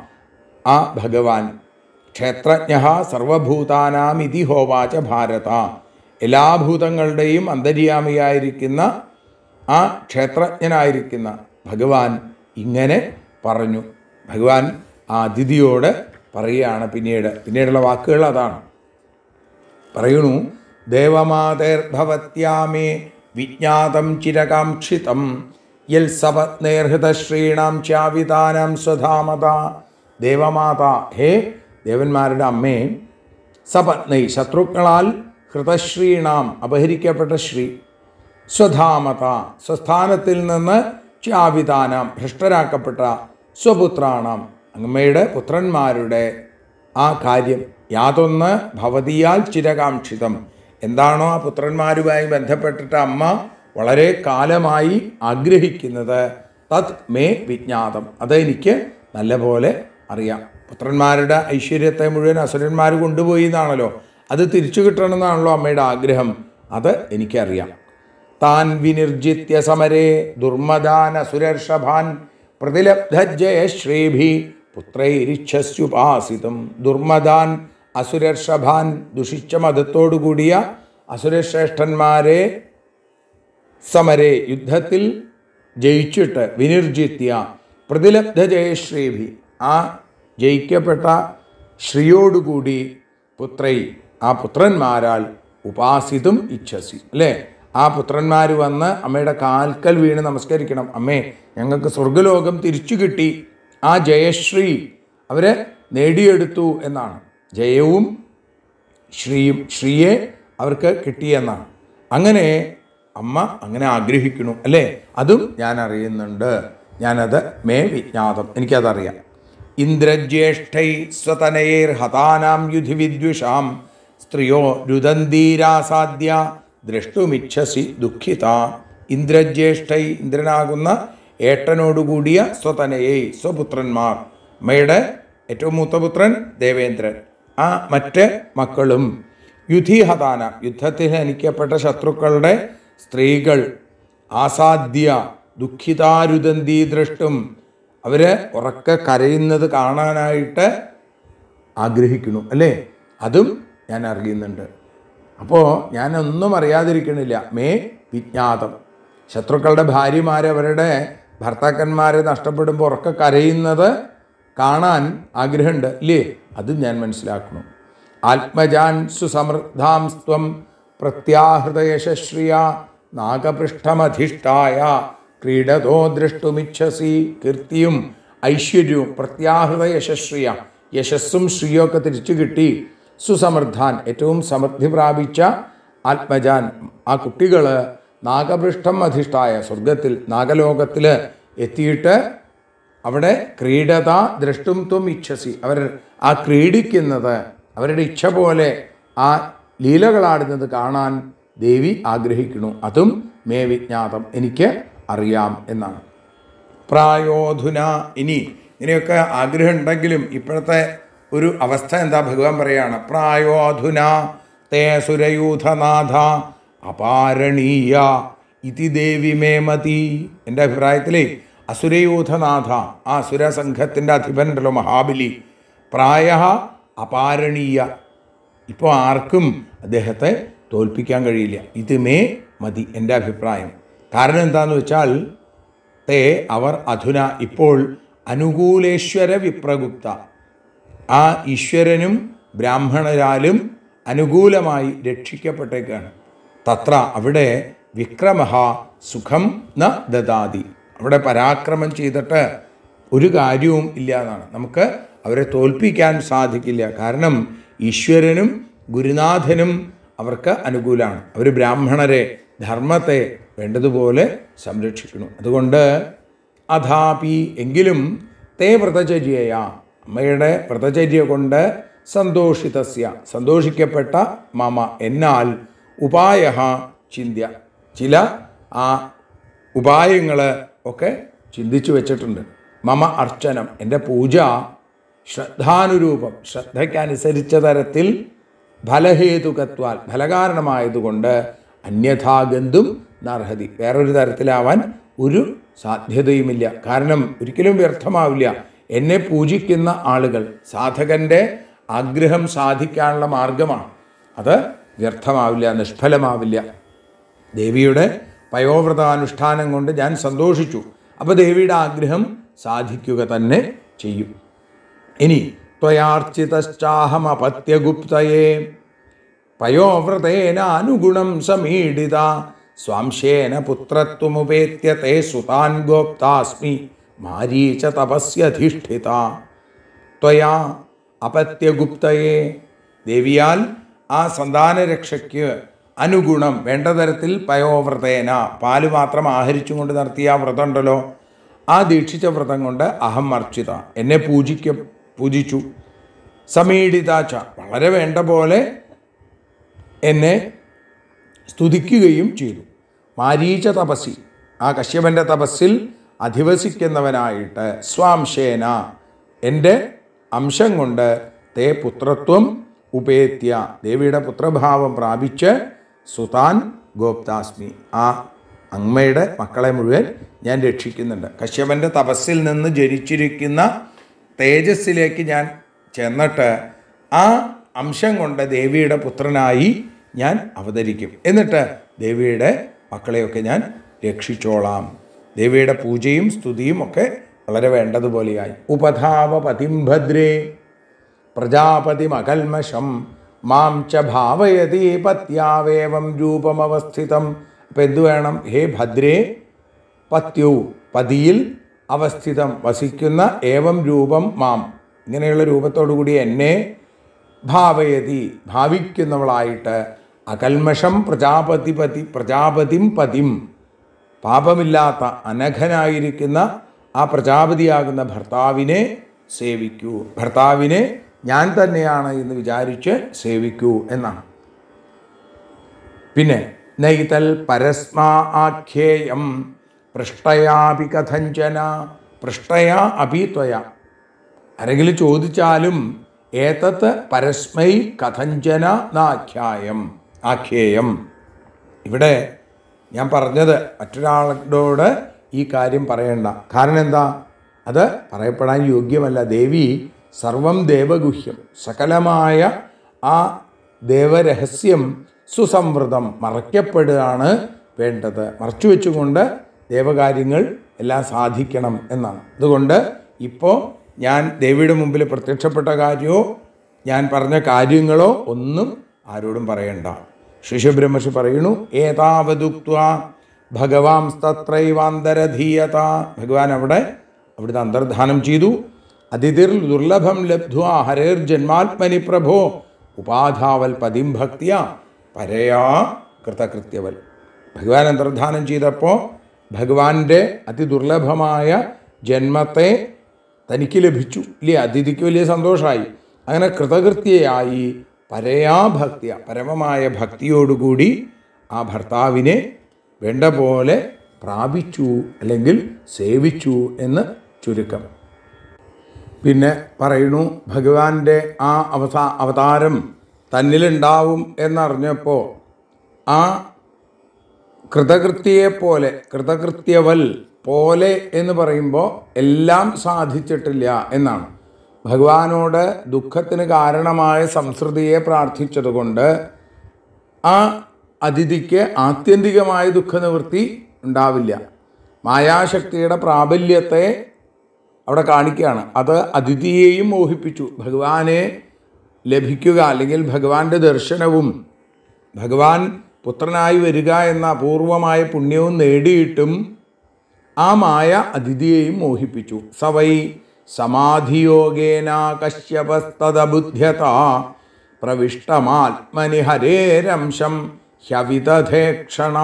ആ ഭഗവാൻ ക്ഷേത്രജ്ഞ സർവഭൂതാനാം ഇതി ഹോവാച ഭാരത എല്ലാ ഭൂതങ്ങളുടെയും അന്തര്യാമിയായിരിക്കുന്ന ആ ക്ഷേത്രജ്ഞനായിരിക്കുന്ന ഭഗവാൻ ഇങ്ങനെ പറഞ്ഞു ഭഗവാൻ ആ അതിഥിയോട് പറയുകയാണ് പിന്നീട് പിന്നീടുള്ള വാക്കുകൾ അതാണ് പറയണു ദേവമാതേർഭവത്യാമേ വിജ്ഞാതം ചിരകാംക്ഷിതം യൽ സപത്നേർഹൃതശ്രീണാം ചാവിതാനാം സ്വധാമത ദേവമാത ഹേ ദേവന്മാരുടെ അമ്മേ സപത്നൈ ശത്രുക്കളാൽ ഹൃതശ്രീണാം അപഹരിക്കപ്പെട്ട ശ്രീ സ്വധാമത സ്വസ്ഥാനത്തിൽ നിന്ന് ചാവിതാനാം ഭ്രഷ്ടരാക്കപ്പെട്ട സ്വപുത്രാണാം അമ്മയുടെ പുത്രന്മാരുടെ ആ കാര്യം യാതൊന്ന് ഭവതിയാൽ ചിരകാംക്ഷിതം എന്താണോ ആ പുത്രന്മാരുമായി ബന്ധപ്പെട്ടിട്ട് അമ്മ വളരെ കാലമായി ആഗ്രഹിക്കുന്നത് തത് മേ വിജ്ഞാതം അത് എനിക്ക് നല്ലപോലെ അറിയാം പുത്രന്മാരുടെ ഐശ്വര്യത്തെ മുഴുവൻ അസുരന്മാർ കൊണ്ടുപോയി എന്നാണല്ലോ അത് തിരിച്ചു കിട്ടണമെന്നാണല്ലോ അമ്മയുടെ ആഗ്രഹം അത് എനിക്കറിയാം താൻ വിനിർജിത്യ സമരേ ദുർമദാൻ അസുരർഷഭാൻ പ്രതിലബ്ധജയ ശ്രീഭി പുത്രൈരിച്ഛസ്യുപാസിതം ദുർമദാൻ അസുരർഷഭാൻ ദുഷിച്ച മതത്തോടുകൂടിയ അസുരശ്രേഷ്ഠന്മാരെ സമരെ യുദ്ധത്തിൽ ജയിച്ചിട്ട് വിനിർജിത്യ പ്രതിലബ്ധ ജയശ്രീഭി ആ ജയിക്കപ്പെട്ട ശ്രീയോടുകൂടി പുത്രൈ ആ പുത്രന്മാരാൽ ഉപാസിതും ഇച്ഛസി അല്ലേ ആ പുത്രന്മാർ വന്ന് അമ്മയുടെ കാൽക്കൽ വീണ് നമസ്കരിക്കണം അമ്മേ ഞങ്ങൾക്ക് സ്വർഗലോകം തിരിച്ചു കിട്ടി ആ ജയശ്രീ അവരെ നേടിയെടുത്തു എന്നാണ് ജയവും ശ്രീയും ശ്രീയെ അവർക്ക് കിട്ടിയെന്നാണ് അങ്ങനെ അമ്മ അങ്ങനെ ആഗ്രഹിക്കണു അല്ലേ അതും ഞാൻ അറിയുന്നുണ്ട് ഞാനത് മേ വിജ്ഞാതം എനിക്കതറിയാം ഇന്ദ്രജ്യേഷ്ഠൈ സ്വതനയേർ ഹതാനാം യുധി വിദ്വിഷാം സ്ത്രിയോ രുദന്തീരാസാദ്യ ദ്രഷ്ടുമിച്ഛസി ദുഃഖിത ഇന്ദ്രജ്യേഷ്ഠൈ ഇന്ദ്രനാകുന്ന ഏട്ടനോടുകൂടിയ സ്വതനയെ സ്വപുത്രന്മാർ അമ്മയുടെ ഏറ്റവും മൂത്ത പുത്രൻ ദേവേന്ദ്രൻ ആ മറ്റ് മക്കളും യുധിഹതാന യുദ്ധത്തിൽ ഹനിക്കപ്പെട്ട ശത്രുക്കളുടെ സ്ത്രീകൾ ആസാദ്യ ദുഃഖിതാരുദന്തി ദ്രഷ്ടും അവര് ഉറക്കെ കരയുന്നത് കാണാനായിട്ട് ആഗ്രഹിക്കുന്നു അല്ലേ അതും ഞാൻ അറിയുന്നുണ്ട് അപ്പോൾ ഞാനൊന്നും അറിയാതിരിക്കണില്ല മേ വിജ്ഞാതം ശത്രുക്കളുടെ ഭാര്യമാരെ അവരുടെ ഭർത്താക്കന്മാരെ നഷ്ടപ്പെടുമ്പോൾ ഉറക്കെ കരയുന്നത് കാണാൻ ആഗ്രഹമുണ്ട് ഇല്ലേ അതും ഞാൻ മനസ്സിലാക്കണം ആത്മജാൻ സുസമൃദ്ധാം സ്വം പ്രത്യാഹൃതയശശ്രിയ നാഗപൃഷ്ഠമധിഷ്ഠായ ക്രീഡതോ ദൃഷ്ടുമിച്ഛസി കീർത്തിയും ഐശ്വര്യവും പ്രത്യാഹൃത യശശ്രിയ യശസ്സും ശ്രീയൊക്കെ തിരിച്ചു കിട്ടി സുസമൃദ്ധാൻ ഏറ്റവും സമൃദ്ധി പ്രാപിച്ച ആത്മജാൻ ആ കുട്ടികൾ നാഗപൃഷ്ഠം അധിഷ്ഠായ സ്വർഗത്തിൽ നാഗലോകത്തിൽ എത്തിയിട്ട് അവിടെ ക്രീഡത ദ്രഷ്ടും ത്വം ഇച്ഛസി അവർ ആ ക്രീഡിക്കുന്നത് അവരുടെ ഇച്ഛ പോലെ ആ ലീലകളാടുന്നത് കാണാൻ ദേവി ആഗ്രഹിക്കുന്നു അതും മേ വിജ്ഞാതം എനിക്ക് അറിയാം എന്നാണ് പ്രായോധുന ഇനി ഇങ്ങനെയൊക്കെ ആഗ്രഹം ഉണ്ടെങ്കിലും ഇപ്പോഴത്തെ ഒരു അവസ്ഥ എന്താ ഭഗവാൻ പറയാണ് പ്രായോധുന തേ സുരയൂഥനാഥ അപാരണീയ ഇതി ദേവി മേ മതി എൻ്റെ അഭിപ്രായത്തിലേ അസുരയൂഥനാഥ ആ അസുര സംഘത്തിൻ്റെ അധിപനുണ്ടല്ലോ മഹാബലി പ്രായ അപാരണീയ ഇപ്പോൾ ആർക്കും അദ്ദേഹത്തെ തോൽപ്പിക്കാൻ കഴിയില്ല ഇത് മേ മതി എൻ്റെ അഭിപ്രായം കാരണം എന്താണെന്ന് വെച്ചാൽ തേ അവർ അധുന ഇപ്പോൾ അനുകൂലേശ്വര വിപ്രഗുപ്ത ആ ഈശ്വരനും ബ്രാഹ്മണരാലും അനുകൂലമായി രക്ഷിക്കപ്പെട്ടേക്കാണ് തത്ര അവിടെ വിക്രമഹ സുഖം ന ദദാതി അവിടെ പരാക്രമം ചെയ്തിട്ട് ഒരു കാര്യവും ഇല്ല എന്നാണ് നമുക്ക് അവരെ തോൽപ്പിക്കാൻ സാധിക്കില്ല കാരണം ഈശ്വരനും ഗുരുനാഥനും അവർക്ക് അനുകൂലമാണ് അവർ ബ്രാഹ്മണരെ ധർമ്മത്തെ വേണ്ടതുപോലെ സംരക്ഷിക്കുന്നു അതുകൊണ്ട് അഥാപി എങ്കിലും തേ വ്രതചര്യയ അമ്മയുടെ വ്രതചര്യ കൊണ്ട് സന്തോഷിതസ്യ സന്തോഷിക്കപ്പെട്ട മമ എന്നാൽ ഉപായ ചിന്ത്യ ചില ആ ഉപായങ്ങൾ ഒക്കെ ചിന്തിച്ചു വെച്ചിട്ടുണ്ട് മമ അർച്ചനം എൻ്റെ പൂജ ശ്രദ്ധാനുരൂപം ശ്രദ്ധയ്ക്കനുസരിച്ച തരത്തിൽ ഫലഹേതുകത്വാൽ ഫലകാരണമായതുകൊണ്ട് അന്യഥാഗന്തും നർഹതി വേറൊരു തരത്തിലാവാൻ ഒരു സാധ്യതയുമില്ല കാരണം ഒരിക്കലും വ്യർത്ഥമാവില്ല എന്നെ പൂജിക്കുന്ന ആളുകൾ സാധകന്റെ ആഗ്രഹം സാധിക്കാനുള്ള മാർഗമാണ് അത് വ്യർത്ഥമാവില്ല നിഷ്ഫലമാവില്ല ദേവിയുടെ പയോവ്രതാനുഷ്ഠാനം കൊണ്ട് ഞാൻ സന്തോഷിച്ചു അപ്പോൾ ദേവിയുടെ ആഗ്രഹം സാധിക്കുക തന്നെ ചെയ്യും ഇനി ത്വയാർച്ചിതശ്ചാഹമപത്യഗുപ്തയെ പയോവ്രതേന അനുഗുണം സമീഡിത സ്വാംശേന പുത്രത്വമുപേത്യ തേ സുതാൻ ഗോപ്താസ്മി മാരീച തപസ്യധിഷ്ഠിത ത്വയാ അപത്യഗുപ്തയെ ദേവിയാൽ ആ സന്താനരക്ഷയ്ക്ക് അനുഗുണം വേണ്ട തരത്തിൽ പയോവ്രതേന പാല് മാത്രം ആഹരിച്ചും കൊണ്ട് നടത്തിയ ആ വ്രതം ഉണ്ടല്ലോ ആ ദീക്ഷിച്ച വ്രതം കൊണ്ട് അഹം അർച്ചിത എന്നെ പൂജിക്ക പൂജിച്ചു സമീഡിതാച്ച വളരെ വേണ്ട പോലെ എന്നെ സ്തുതിക്കുകയും ചെയ്തു മാരീച തപസ്സി ആ കശ്യപൻ്റെ തപസ്സിൽ അധിവസിക്കുന്നവനായിട്ട് സ്വാംശേന എൻ്റെ അംശം കൊണ്ട് തേ പുത്രത്വം ഉപേത്യ ദേവിയുടെ പുത്രഭാവം പ്രാപിച്ച് സുതാൻ ഗോപ്താസ്മി ആ അമ്മയുടെ മക്കളെ മുഴുവൻ ഞാൻ രക്ഷിക്കുന്നുണ്ട് കശ്യപൻ്റെ തപസ്സിൽ നിന്ന് ജനിച്ചിരിക്കുന്ന തേജസ്സിലേക്ക് ഞാൻ ചെന്നിട്ട് ആ അംശം കൊണ്ട് ദേവിയുടെ പുത്രനായി ഞാൻ അവതരിക്കും എന്നിട്ട് ദേവിയുടെ മക്കളെയൊക്കെ ഞാൻ രക്ഷിച്ചോളാം ദേവിയുടെ പൂജയും സ്തുതിയും ഒക്കെ വളരെ വേണ്ടതുപോലെയായി ഉപധാവപതിം ഭദ്രേ പ്രജാപതിമകൽമഷം മാം ച ഭാവയതി പത്യാവേവം രൂപമവസ്ഥിതം അപ്പം എന്തു വേണം ഹേ ഭദ്രേ പത്യു പതിയിൽ അവസ്ഥിതം വസിക്കുന്ന ഏവം രൂപം മാം ഇങ്ങനെയുള്ള രൂപത്തോടു കൂടി എന്നെ ഭാവയതി ഭാവിക്കുന്നവളായിട്ട് അകൽമഷം പ്രജാപതിപതി പ്രജാപതിം പതിം പാപമില്ലാത്ത അനഘനായിരിക്കുന്ന ആ പ്രജാപതിയാകുന്ന ഭർത്താവിനെ സേവിക്കൂ ഭർത്താവിനെ ഞാൻ തന്നെയാണ് എന്ന് വിചാരിച്ച് സേവിക്കൂ എന്നാണ് പിന്നെ നൈതൽ പരസ്മാ ആഖ്യേയം പൃഷ്ടയാപി കഥഞ്ചന പൃഷ്ടയാ അപി ത്വയ ആരെങ്കിലും ചോദിച്ചാലും ഏതത്ത് പരസ്മൈ കഥഞ്ചന നാഖ്യായം ആഖ്യേയം ഇവിടെ ഞാൻ പറഞ്ഞത് മറ്റൊരാളോട് ഈ കാര്യം പറയണ്ട കാരണം എന്താ അത് പറയപ്പെടാൻ യോഗ്യമല്ല ദേവി സർവം ദേവഗുഹ്യം സകലമായ ആ ദേവരഹസ്യം സുസംവൃതം മറയ്ക്കപ്പെടുകയാണ് വേണ്ടത് മറച്ചു വെച്ചുകൊണ്ട് ദേവകാര്യങ്ങൾ എല്ലാം സാധിക്കണം എന്നാണ് അതുകൊണ്ട് ഇപ്പോൾ ഞാൻ ദേവിയുടെ മുമ്പിൽ പ്രത്യക്ഷപ്പെട്ട കാര്യമോ ഞാൻ പറഞ്ഞ കാര്യങ്ങളോ ഒന്നും ആരോടും പറയണ്ട ശിശുബ്രഹ്മർഷി പറയുന്നു ഏതാവതുക്വ ഭഗവാംസ്തത്രൈവാന്തരധീയത ഭഗവാൻ അവിടെ അവിടുത്തെ അന്തർധാനം ചെയ്തു അതിഥിർ ദുർലഭം ലബ്ധ്വ ഹരേർ ജന്മാത്മനി പ്രഭോ ഉപാധാവൽ പതിം ഭക്തിയ പരയാ കൃതകൃത്യവൽ ഭഗവാൻ അന്തർധാനം ചെയ്തപ്പോൾ ഭഗവാന്റെ അതിദുർലഭമായ ജന്മത്തെ തനിക്ക് ലഭിച്ചു ഇല്ലേ അതിഥിക്ക് വലിയ സന്തോഷമായി അങ്ങനെ കൃതകൃത്യയായി പരയാ ഭക്തിയ പരമമായ ഭക്തിയോടുകൂടി ആ ഭർത്താവിനെ വേണ്ട പോലെ പ്രാപിച്ചു അല്ലെങ്കിൽ സേവിച്ചു എന്ന് ചുരുക്കം പിന്നെ പറയുന്നു ഭഗവാന്റെ ആ അവസാ അവതാരം തന്നിലുണ്ടാവും എന്നറിഞ്ഞപ്പോൾ ആ കൃതകൃത്യയെപ്പോലെ കൃതകൃത്യവൽ പോലെ എന്ന് പറയുമ്പോൾ എല്ലാം സാധിച്ചിട്ടില്ല എന്നാണ് ഭഗവാനോട് ദുഃഖത്തിന് കാരണമായ സംസ്കൃതിയെ പ്രാർത്ഥിച്ചതുകൊണ്ട് ആ അതിഥിക്ക് ആത്യന്തികമായ ദുഃഖനിവൃത്തി ഉണ്ടാവില്ല മായാശക്തിയുടെ പ്രാബല്യത്തെ അവിടെ കാണിക്കുകയാണ് അത് അതിഥിയെയും മോഹിപ്പിച്ചു ഭഗവാനെ ലഭിക്കുക അല്ലെങ്കിൽ ഭഗവാന്റെ ദർശനവും ഭഗവാൻ പുത്രനായി വരിക എന്ന അപൂർവമായ പുണ്യവും നേടിയിട്ടും ആ മായ അതിഥിയെയും മോഹിപ്പിച്ചു സവൈ സമാധിയോഗേന കശ്യപസ്തദബുദ്ധ്യത പ്രവിഷ്ടമാത്മനി ഹരേരംശം ഹ്യവിതധേക്ഷണ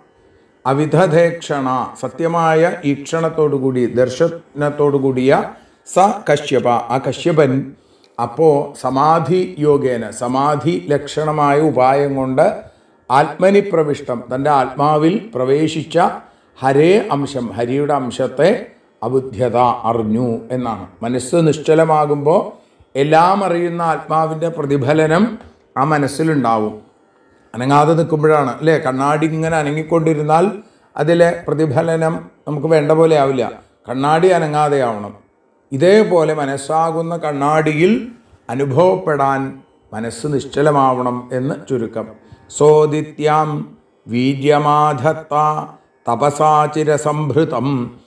അവിധധേക്ഷണ സത്യമായ ഈക്ഷണത്തോടുകൂടി ദർശനത്തോടുകൂടിയ സ കശ്യപ ആ കശ്യപൻ അപ്പോൾ സമാധി യോഗേന സമാധി ലക്ഷണമായ ഉപായം കൊണ്ട് ആത്മനി പ്രവിഷ്ടം തൻ്റെ ആത്മാവിൽ പ്രവേശിച്ച ഹരേ അംശം ഹരിയുടെ അംശത്തെ അബുദ്ധ്യത അറിഞ്ഞു എന്നാണ് മനസ്സ് നിശ്ചലമാകുമ്പോൾ എല്ലാം അറിയുന്ന ആത്മാവിൻ്റെ പ്രതിഫലനം ആ മനസ്സിലുണ്ടാവും അനങ്ങാതെ നിൽക്കുമ്പോഴാണ് അല്ലേ കണ്ണാടി ഇങ്ങനെ അനങ്ങിക്കൊണ്ടിരുന്നാൽ അതിലെ പ്രതിഫലനം നമുക്ക് വേണ്ട പോലെ ആവില്ല കണ്ണാടി അനങ്ങാതെ ആവണം ഇതേപോലെ മനസ്സാകുന്ന കണ്ണാടിയിൽ അനുഭവപ്പെടാൻ മനസ്സ് നിശ്ചലമാവണം എന്ന് ചുരുക്കം സോദിത്യാം വീര്യമാധത്ത തപസാചിരസംഭൃതം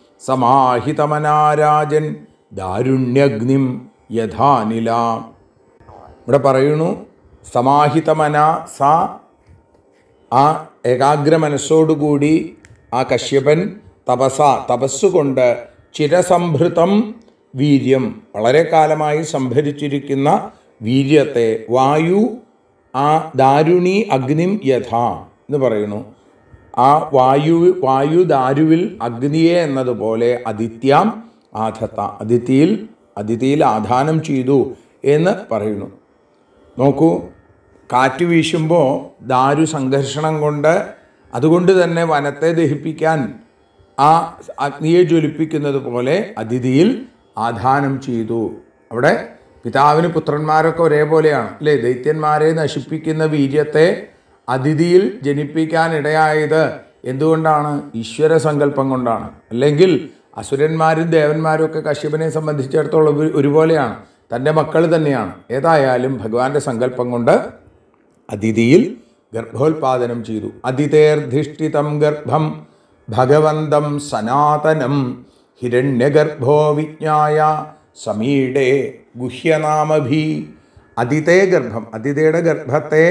സമാഹിതമനാരാജൻ ദാരുണ്യഗ്നിം യഥാനില ഇവിടെ പറയുന്നു സമാഹിതമന സ ആ ഏകാഗ്ര മനസ്സോടുകൂടി ആ കശ്യപൻ തപസ തപസ്സുകൊണ്ട് ചിരസംഭൃതം വീര്യം വളരെ കാലമായി സംഭരിച്ചിരിക്കുന്ന വീര്യത്തെ വായു ആ ദാരുണി അഗ്നിം യഥ എന്ന് പറയുന്നു ആ വായു വായു ദാരുവിൽ അഗ്നിയെ എന്നതുപോലെ അതിത്യാം ആധത്ത അതിഥിയിൽ അതിഥിയിൽ ആധാനം ചെയ്തു എന്ന് പറയുന്നു നോക്കൂ കാറ്റ് വീശുമ്പോൾ ദാരു സംഘർഷണം കൊണ്ട് അതുകൊണ്ട് തന്നെ വനത്തെ ദഹിപ്പിക്കാൻ ആ അഗ്നിയെ ജ്വലിപ്പിക്കുന്നത് പോലെ അതിഥിയിൽ ആധാനം ചെയ്തു അവിടെ പിതാവിന് പുത്രന്മാരൊക്കെ ഒരേപോലെയാണ് അല്ലേ ദൈത്യന്മാരെ നശിപ്പിക്കുന്ന വീര്യത്തെ അതിഥിയിൽ ജനിപ്പിക്കാനിടയായത് എന്തുകൊണ്ടാണ് ഈശ്വര സങ്കല്പം കൊണ്ടാണ് അല്ലെങ്കിൽ അസുരന്മാരും ദേവന്മാരും ഒക്കെ കശ്യപനെ സംബന്ധിച്ചിടത്തോളം ഒരു- ഒരുപോലെയാണ് തൻ്റെ മക്കൾ തന്നെയാണ് ഏതായാലും ഭഗവാന്റെ സങ്കല്പം കൊണ്ട് അതിഥിയിൽ ഗർഭോത്പാദനം ചെയ്തു അതിഥേർധിഷ്ഠിതം ഗർഭം ഭഗവന്തം സനാതനം ഹിരണ്യഗർഭോ വിജ്ഞായ സമീടെ ഗുഹ്യനാമഭി അതിഥേ ഗർഭം അതിഥയുടെ ഗർഭത്തെ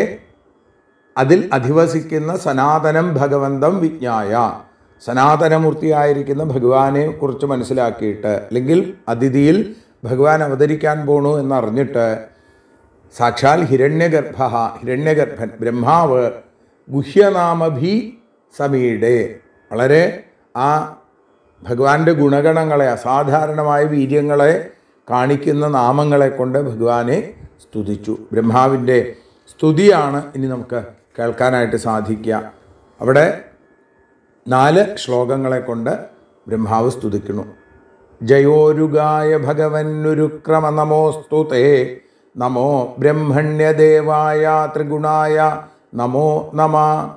അതിൽ അധിവസിക്കുന്ന സനാതനം ഭഗവന്തം വിജ്ഞായ സനാതനമൂർത്തിയായിരിക്കുന്ന ഭഗവാനെ കുറിച്ച് മനസ്സിലാക്കിയിട്ട് അല്ലെങ്കിൽ അതിഥിയിൽ ഭഗവാൻ അവതരിക്കാൻ പോണു എന്നറിഞ്ഞിട്ട് സാക്ഷാൽ ഹിരണ്യഗർഭ ഹിരണ്യഗർഭൻ ബ്രഹ്മാവ് ഗുഹ്യനാമഭി സമീടെ വളരെ ആ ഭഗവാന്റെ ഗുണഗണങ്ങളെ അസാധാരണമായ വീര്യങ്ങളെ കാണിക്കുന്ന നാമങ്ങളെ കൊണ്ട് ഭഗവാനെ സ്തുതിച്ചു ബ്രഹ്മാവിൻ്റെ സ്തുതിയാണ് ഇനി നമുക്ക് കേൾക്കാനായിട്ട് സാധിക്കുക അവിടെ നാല് ശ്ലോകങ്ങളെ കൊണ്ട് ബ്രഹ്മാവ് സ്തുതിക്കുന്നു ജയോരുഗായ ഭഗവന്നുരുക്രമ നമോസ്തു തേ നമോ ബ്രഹ്മണ്യദേവായ ത്രിഗുണായ നമോ നമ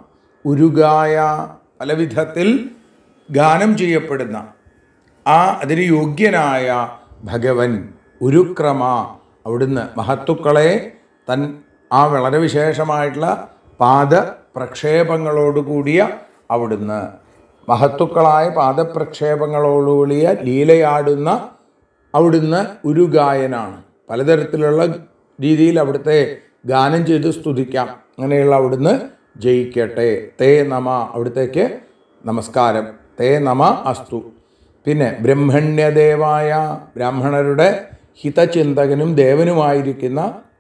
ഉരുഗായ പല വിധത്തിൽ ഗാനം ചെയ്യപ്പെടുന്ന ആ അതിന് യോഗ്യനായ ഭഗവൻ ഉരുക്രമ അവിടുന്ന് മഹത്തുക്കളെ തൻ ആ വളരെ വിശേഷമായിട്ടുള്ള പാദ പ്രക്ഷേപങ്ങളോടുകൂടിയ അവിടുന്ന് മഹത്തുക്കളായ പാദപ്രക്ഷേപങ്ങളോടുകൂടിയ ലീലയാടുന്ന അവിടുന്ന് ഒരു ഗായനാണ് പലതരത്തിലുള്ള രീതിയിൽ അവിടുത്തെ ഗാനം ചെയ്ത് സ്തുതിക്കാം അങ്ങനെയുള്ള അവിടുന്ന് ജയിക്കട്ടെ തേ നമ അവിടുത്തേക്ക് നമസ്കാരം തേ നമ അസ്തു പിന്നെ ബ്രഹ്മണ്യദേവായ ബ്രാഹ്മണരുടെ ഹിതചിന്തകനും ദേവനുമായിരിക്കുന്ന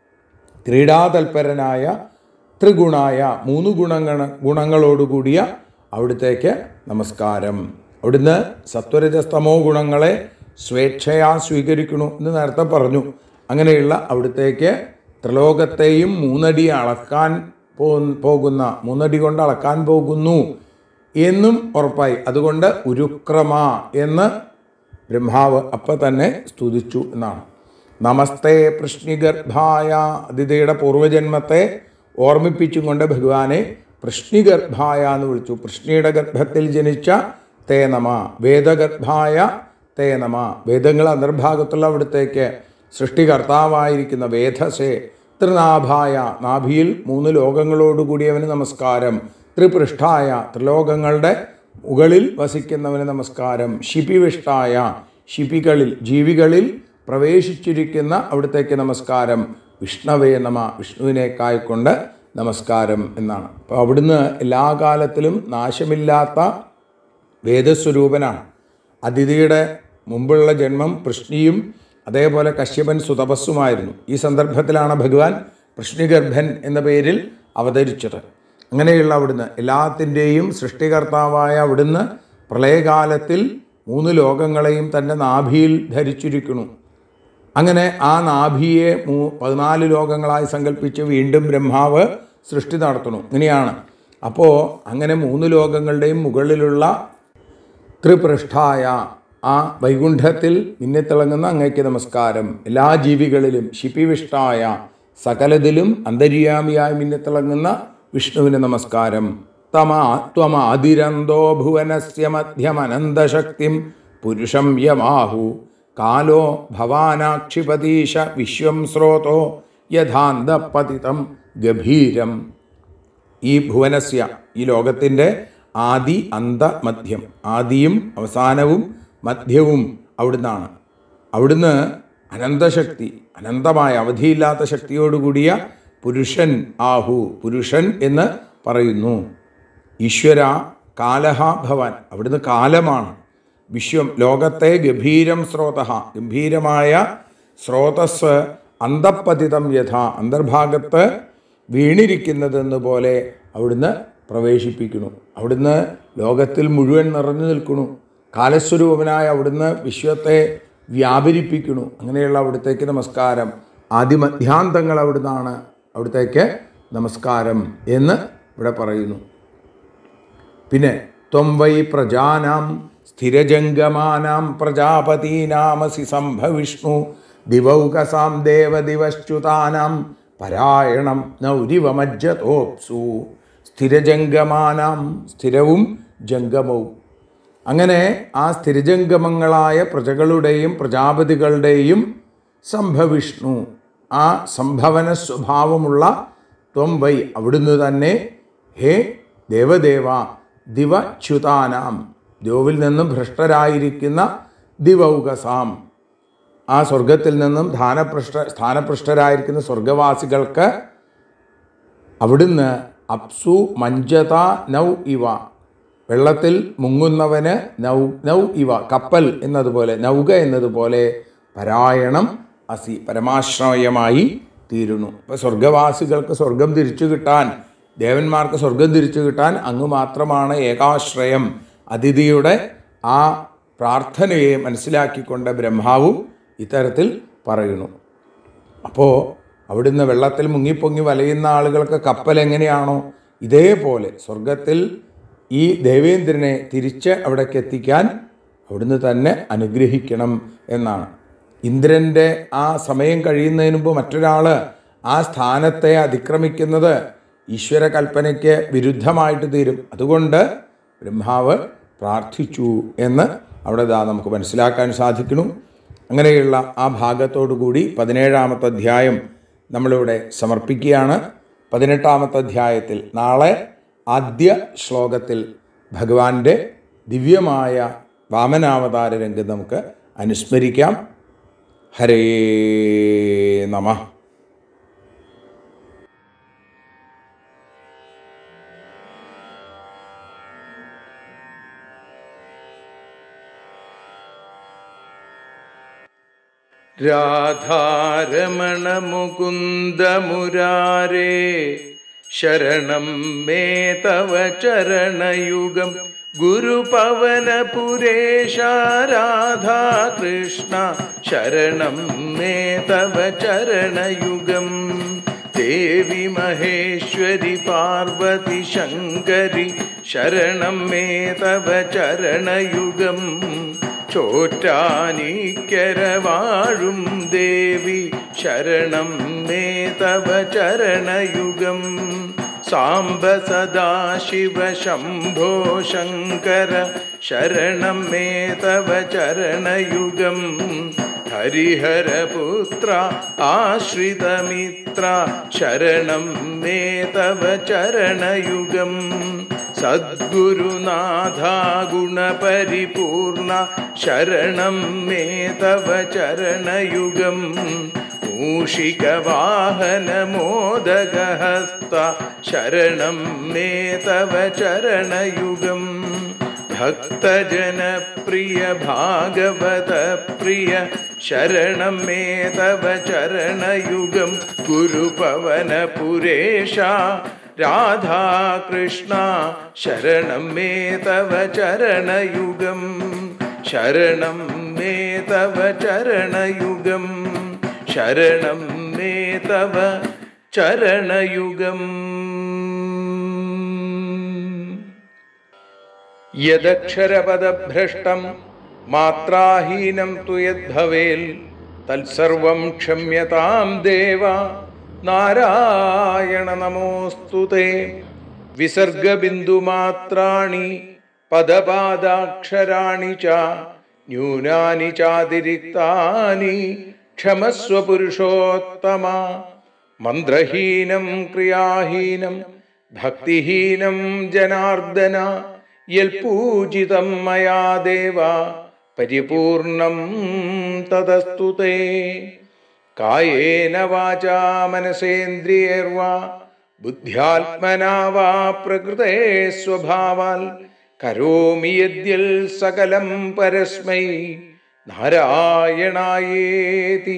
ക്രീഡാതൽപരനായ ത്രിഗുണായ മൂന്ന് ഗുണഗണ ഗുണങ്ങളോടുകൂടിയ അവിടുത്തേക്ക് നമസ്കാരം അവിടുന്ന് സത്വരജസ്തമോ ഗുണങ്ങളെ സ്വേച്ഛയാ സ്വീകരിക്കണു എന്ന് നേരത്തെ പറഞ്ഞു അങ്ങനെയുള്ള അവിടുത്തേക്ക് ത്രിലോകത്തെയും മൂന്നടി അളക്കാൻ പോ പോകുന്ന മൂന്നടി കൊണ്ട് അളക്കാൻ പോകുന്നു എന്നും ഉറപ്പായി അതുകൊണ്ട് ഉരുക്രമ എന്ന് ബ്രഹ്മാവ് അപ്പം തന്നെ സ്തുതിച്ചു എന്നാണ് നമസ്തേ പൃഷ്ണിഗർഭായ അതിഥിയുടെ പൂർവജന്മത്തെ ഓർമ്മിപ്പിച്ചും കൊണ്ട് ഭഗവാനെ പൃഷ്ണിഗർഭായ എന്ന് വിളിച്ചു പൃഷ്ണിയുടെ ഗർഭത്തിൽ ജനിച്ച തേ നമ വേദഗർഭായ തേ നമ വേദങ്ങൾ അന്തർഭാഗത്തുള്ള അവിടത്തേക്ക് സൃഷ്ടികർത്താവായിരിക്കുന്ന വേദസേ ത്രിനാഭായ നാഭിയിൽ മൂന്ന് ലോകങ്ങളോടുകൂടിയവന് നമസ്കാരം ത്രിപൃഷ്ഠായ ത്രിലോകങ്ങളുടെ മുകളിൽ വസിക്കുന്നവന് നമസ്കാരം ശിപിവിഷ്ടായ ശിപികളിൽ ജീവികളിൽ പ്രവേശിച്ചിരിക്കുന്ന അവിടത്തേക്ക് നമസ്കാരം വിഷ്ണവേ നമ വിഷ്ണുവിനേക്കായിക്കൊണ്ട് നമസ്കാരം എന്നാണ് അപ്പോൾ അവിടുന്ന് എല്ലാ കാലത്തിലും നാശമില്ലാത്ത വേദസ്വരൂപനാണ് അതിഥിയുടെ മുമ്പുള്ള ജന്മം പൃഷ്ണിയും അതേപോലെ കശ്യപൻ സുതപസ്സുമായിരുന്നു ഈ സന്ദർഭത്തിലാണ് ഭഗവാൻ പൃഷ്ണിഗർഭൻ എന്ന പേരിൽ അവതരിച്ചത് അങ്ങനെയുള്ള അവിടുന്ന് എല്ലാത്തിൻ്റെയും സൃഷ്ടികർത്താവായ അവിടുന്ന് പ്രളയകാലത്തിൽ മൂന്ന് ലോകങ്ങളെയും തൻ്റെ നാഭിയിൽ ധരിച്ചിരിക്കുന്നു അങ്ങനെ ആ നാഭിയെ മൂ പതിനാല് ലോകങ്ങളായി സങ്കല്പിച്ച് വീണ്ടും ബ്രഹ്മാവ് സൃഷ്ടി നടത്തുന്നു ഇങ്ങനെയാണ് അപ്പോൾ അങ്ങനെ മൂന്ന് ലോകങ്ങളുടെയും മുകളിലുള്ള ത്രിപൃഷ്ഠായ ആ വൈകുണ്ഠത്തിൽ മിന്നിത്തിളങ്ങുന്ന അങ്ങയ്ക്ക് നമസ്കാരം എല്ലാ ജീവികളിലും ശിപിവിഷ്ടായ സകലതിലും അന്തര്യാമിയായി മിന്നിത്തിളങ്ങുന്ന വിഷ്ണുവിന് നമസ്കാരം തമാ ത്വമാതിരന്തോ ഭുവനസ്യ മധ്യമനന്തശക്തിം പുരുഷം യമാഹു കാലോ ഭവാനാക്ഷിപതീശ വിശ്വം സ്രോതോ യഥാന്തപതിതം ഗഭീരം ഈ ഭുവനസ്യ ഈ ലോകത്തിൻ്റെ ആദി അന്ത മധ്യം ആദിയും അവസാനവും മധ്യവും അവിടുന്നാണ് അവിടുന്ന് അനന്തശക്തി അനന്തമായ അവധിയില്ലാത്ത ശക്തിയോടുകൂടിയ പുരുഷൻ ആഹു പുരുഷൻ എന്ന് പറയുന്നു ഈശ്വര കാലഹ ഭവാൻ അവിടുന്ന് കാലമാണ് വിശ്വം ലോകത്തെ ഗംഭീരം സ്രോത ഗംഭീരമായ സ്രോതസ് അന്തപ്പതിതം യഥ അന്തർഭാഗത്ത് വീണിരിക്കുന്നതെന്ന് പോലെ അവിടുന്ന് പ്രവേശിപ്പിക്കുന്നു അവിടുന്ന് ലോകത്തിൽ മുഴുവൻ നിറഞ്ഞു നിൽക്കുന്നു കാലസ്വരൂപനായ അവിടുന്ന് വിശ്വത്തെ വ്യാപരിപ്പിക്കുന്നു അങ്ങനെയുള്ള അവിടുത്തേക്ക് നമസ്കാരം ആദിമധ്യാന്തങ്ങൾ അവിടുന്നാണ് അവിടുത്തേക്ക് നമസ്കാരം എന്ന് ഇവിടെ പറയുന്നു പിന്നെ ത്വം വൈ പ്രജാനാം സ്ഥിരജംഗമാനാം പ്രജാപതീനാമസി സംഭവിഷ്ണു ദിവൗകസാം ദേവദിവശ്ച്യുതാനാം പരായണം നൗരിവമജ്ജതോപ്സു സ്ഥിരജംഗമാനാം സ്ഥിരവും ജംഗമവും അങ്ങനെ ആ സ്ഥിരജംഗമങ്ങളായ പ്രജകളുടെയും പ്രജാപതികളുടെയും സംഭവിഷ്ണു ആ സംഭവന സ്വഭാവമുള്ള ത്വം വൈ അവിടുന്ന് തന്നെ ഹേ ദേവദേവ ദിവച്യുതാനാം ദ്യോവിൽ നിന്നും ഭ്രഷ്ടരായിരിക്കുന്ന ദിവൗകസാം ആ സ്വർഗത്തിൽ നിന്നും ധാനപൃഷ്ട സ്ഥാനപൃഷ്ടരായിരിക്കുന്ന സ്വർഗവാസികൾക്ക് അവിടുന്ന് അപ്സു മഞ്ചത നൗ ഇവ വെള്ളത്തിൽ മുങ്ങുന്നവന് നൗ നൗ ഇവ കപ്പൽ എന്നതുപോലെ നൗക എന്നതുപോലെ പരായണം അസി പരമാശ്രയമായി തീരുന്നു ഇപ്പം സ്വർഗവാസികൾക്ക് സ്വർഗം തിരിച്ചു കിട്ടാൻ ദേവന്മാർക്ക് സ്വർഗം തിരിച്ചു കിട്ടാൻ അങ്ങ് മാത്രമാണ് ഏകാശ്രയം അതിഥിയുടെ ആ പ്രാർത്ഥനയെ മനസ്സിലാക്കിക്കൊണ്ട് ബ്രഹ്മാവും ഇത്തരത്തിൽ പറയുന്നു അപ്പോൾ അവിടുന്ന് വെള്ളത്തിൽ മുങ്ങിപ്പൊങ്ങി വലയുന്ന ആളുകൾക്ക് കപ്പൽ എങ്ങനെയാണോ ഇതേപോലെ സ്വർഗത്തിൽ ഈ ദേവേന്ദ്രനെ തിരിച്ച് അവിടേക്ക് എത്തിക്കാൻ അവിടുന്ന് തന്നെ അനുഗ്രഹിക്കണം എന്നാണ് ഇന്ദ്രൻ്റെ ആ സമയം കഴിയുന്നതിന് മുമ്പ് മറ്റൊരാൾ ആ സ്ഥാനത്തെ അതിക്രമിക്കുന്നത് ഈശ്വര കൽപ്പനയ്ക്ക് വിരുദ്ധമായിട്ട് തീരും അതുകൊണ്ട് ബ്രഹ്മാവ് പ്രാർത്ഥിച്ചു എന്ന് അവിടെ ദാ നമുക്ക് മനസ്സിലാക്കാൻ സാധിക്കുന്നു അങ്ങനെയുള്ള ആ ഭാഗത്തോടു കൂടി പതിനേഴാമത്തെ അധ്യായം നമ്മളിവിടെ സമർപ്പിക്കുകയാണ് പതിനെട്ടാമത്തെ അധ്യായത്തിൽ നാളെ ആദ്യ ശ്ലോകത്തിൽ ഭഗവാന്റെ ദിവ്യമായ വാമനാവതാര രംഗം നമുക്ക് അനുസ്മരിക്കാം ഹരേ നമ രാധാരമണ മുകുന്ദ മുരാരേ ശരണം മേ തവ ചരണയുഗം ഗുരുപവന പുരേശ രാധാ കൃഷ്ണ ശരണം മേ തവ ചരണയുഗം ദേവി മഹേശ്വരി പാർവതി ശങ്കരി ശരണം മേ തവ ചരണയുഗം ചോറ്റാനിക്കര വാഴും ദേവി ശരണം മേ തവ ചരണയുഗം സാംബ സദാശിവ ശംഭോ ശങ്കര ശരണം മേ തവ ചരണയുഗം ഹരിഹരപുത്ര ആശ്രിതമിത്ര ശരണം മേ തവ ചരണയുഗം സദ്ഗുരുനാഥ ഗുണപരിപൂർണ ശരണം മേ തവ ചരണയുഗം മൂഷികവാഹനമോദകഹസ്ത ശരണം മേ തവ ചരണയുഗം ഭക്തജനപ്രിയ ഭാഗവത പ്രിയ ശരണം മേ തവ ചരണയുഗം ഗുരുപവനപുരേഷ രാധാകൃഷ്ണ ശരണം മേ തവ ചരണയുഗം ശരണം മേ തവ ചരണയുഗം ശരണം മേ തവ ചരണയുഗം യദക്ഷരപദഭ്രഷ്ടം മാത്രാഹീനം തു യദ്ഭവേൽ തത്സർവം ക്ഷമ്യതാം ദേവ നാരായണ നമോസ്തു തേ വിസർഗബിന്ദുമാത്രാണി പദപാദാക്ഷരാണി ച ന്യൂനാനി ചാതിരിക്താനി ക്ഷമസ്വ പുരുഷോത്തമ മന്ത്രഹീനം ക്രിയാഹീനം ഭക്തിഹീനം ജനാർദ്ദന യൽപൂജിതം മയാ ദേവ പരിപൂർണം തദസ്തു തേ കായേന വാചാ മനസേന്ദ്രിയർവാ ബുദ്ധ്യാത്മനാ വാ പ്രകൃതേ സ്വഭാവാൽ കരോമി യദ്യൽ സകലം പരസ്മൈ നാരായണായേതി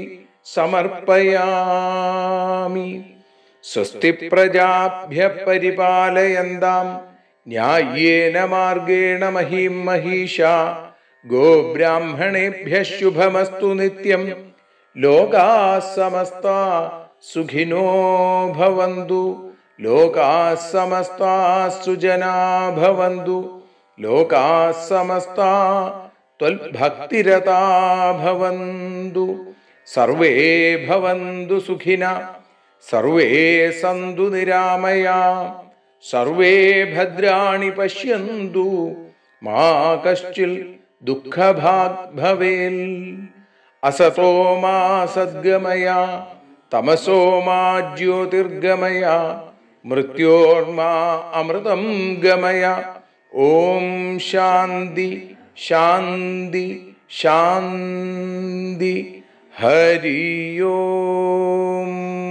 സമർപ്പയാമി സ്വസ്തി പ്രജാഭ്യ പരിപാലയന്താം ന്യായേന മാർഗേണ മഹീം മഹീഷ ഗോബ്രാഹ്മണേഭ്യ ശുഭമസ്തു നിത്യം ലോകാ സമസ്ത സുഖിനോ ഭവന്തു ലോകാ സമസ്ത സുജനാ ഭവന്തു ലോകാ സമസ്ത ത്വൽഭക്തിരതാ ഭവന്തു സർവേ ഭവന്തു സുഖിന സർവേ സന്തു നിരാമയാ സർവേ ഭദ്രാണി പശ്യന്തു മാ കശ്ചിൽ ദുഃഖഭാഗ് ഭവേൽ അസതോ മാ സദ്ഗമയ തമസോ മാ ജ്യോതിർഗമയ മൃത്യോർമാ അമൃതം ഗമയ ഓം ശാന്തി ശാന്തി ശാന്തി ഹരി ഓം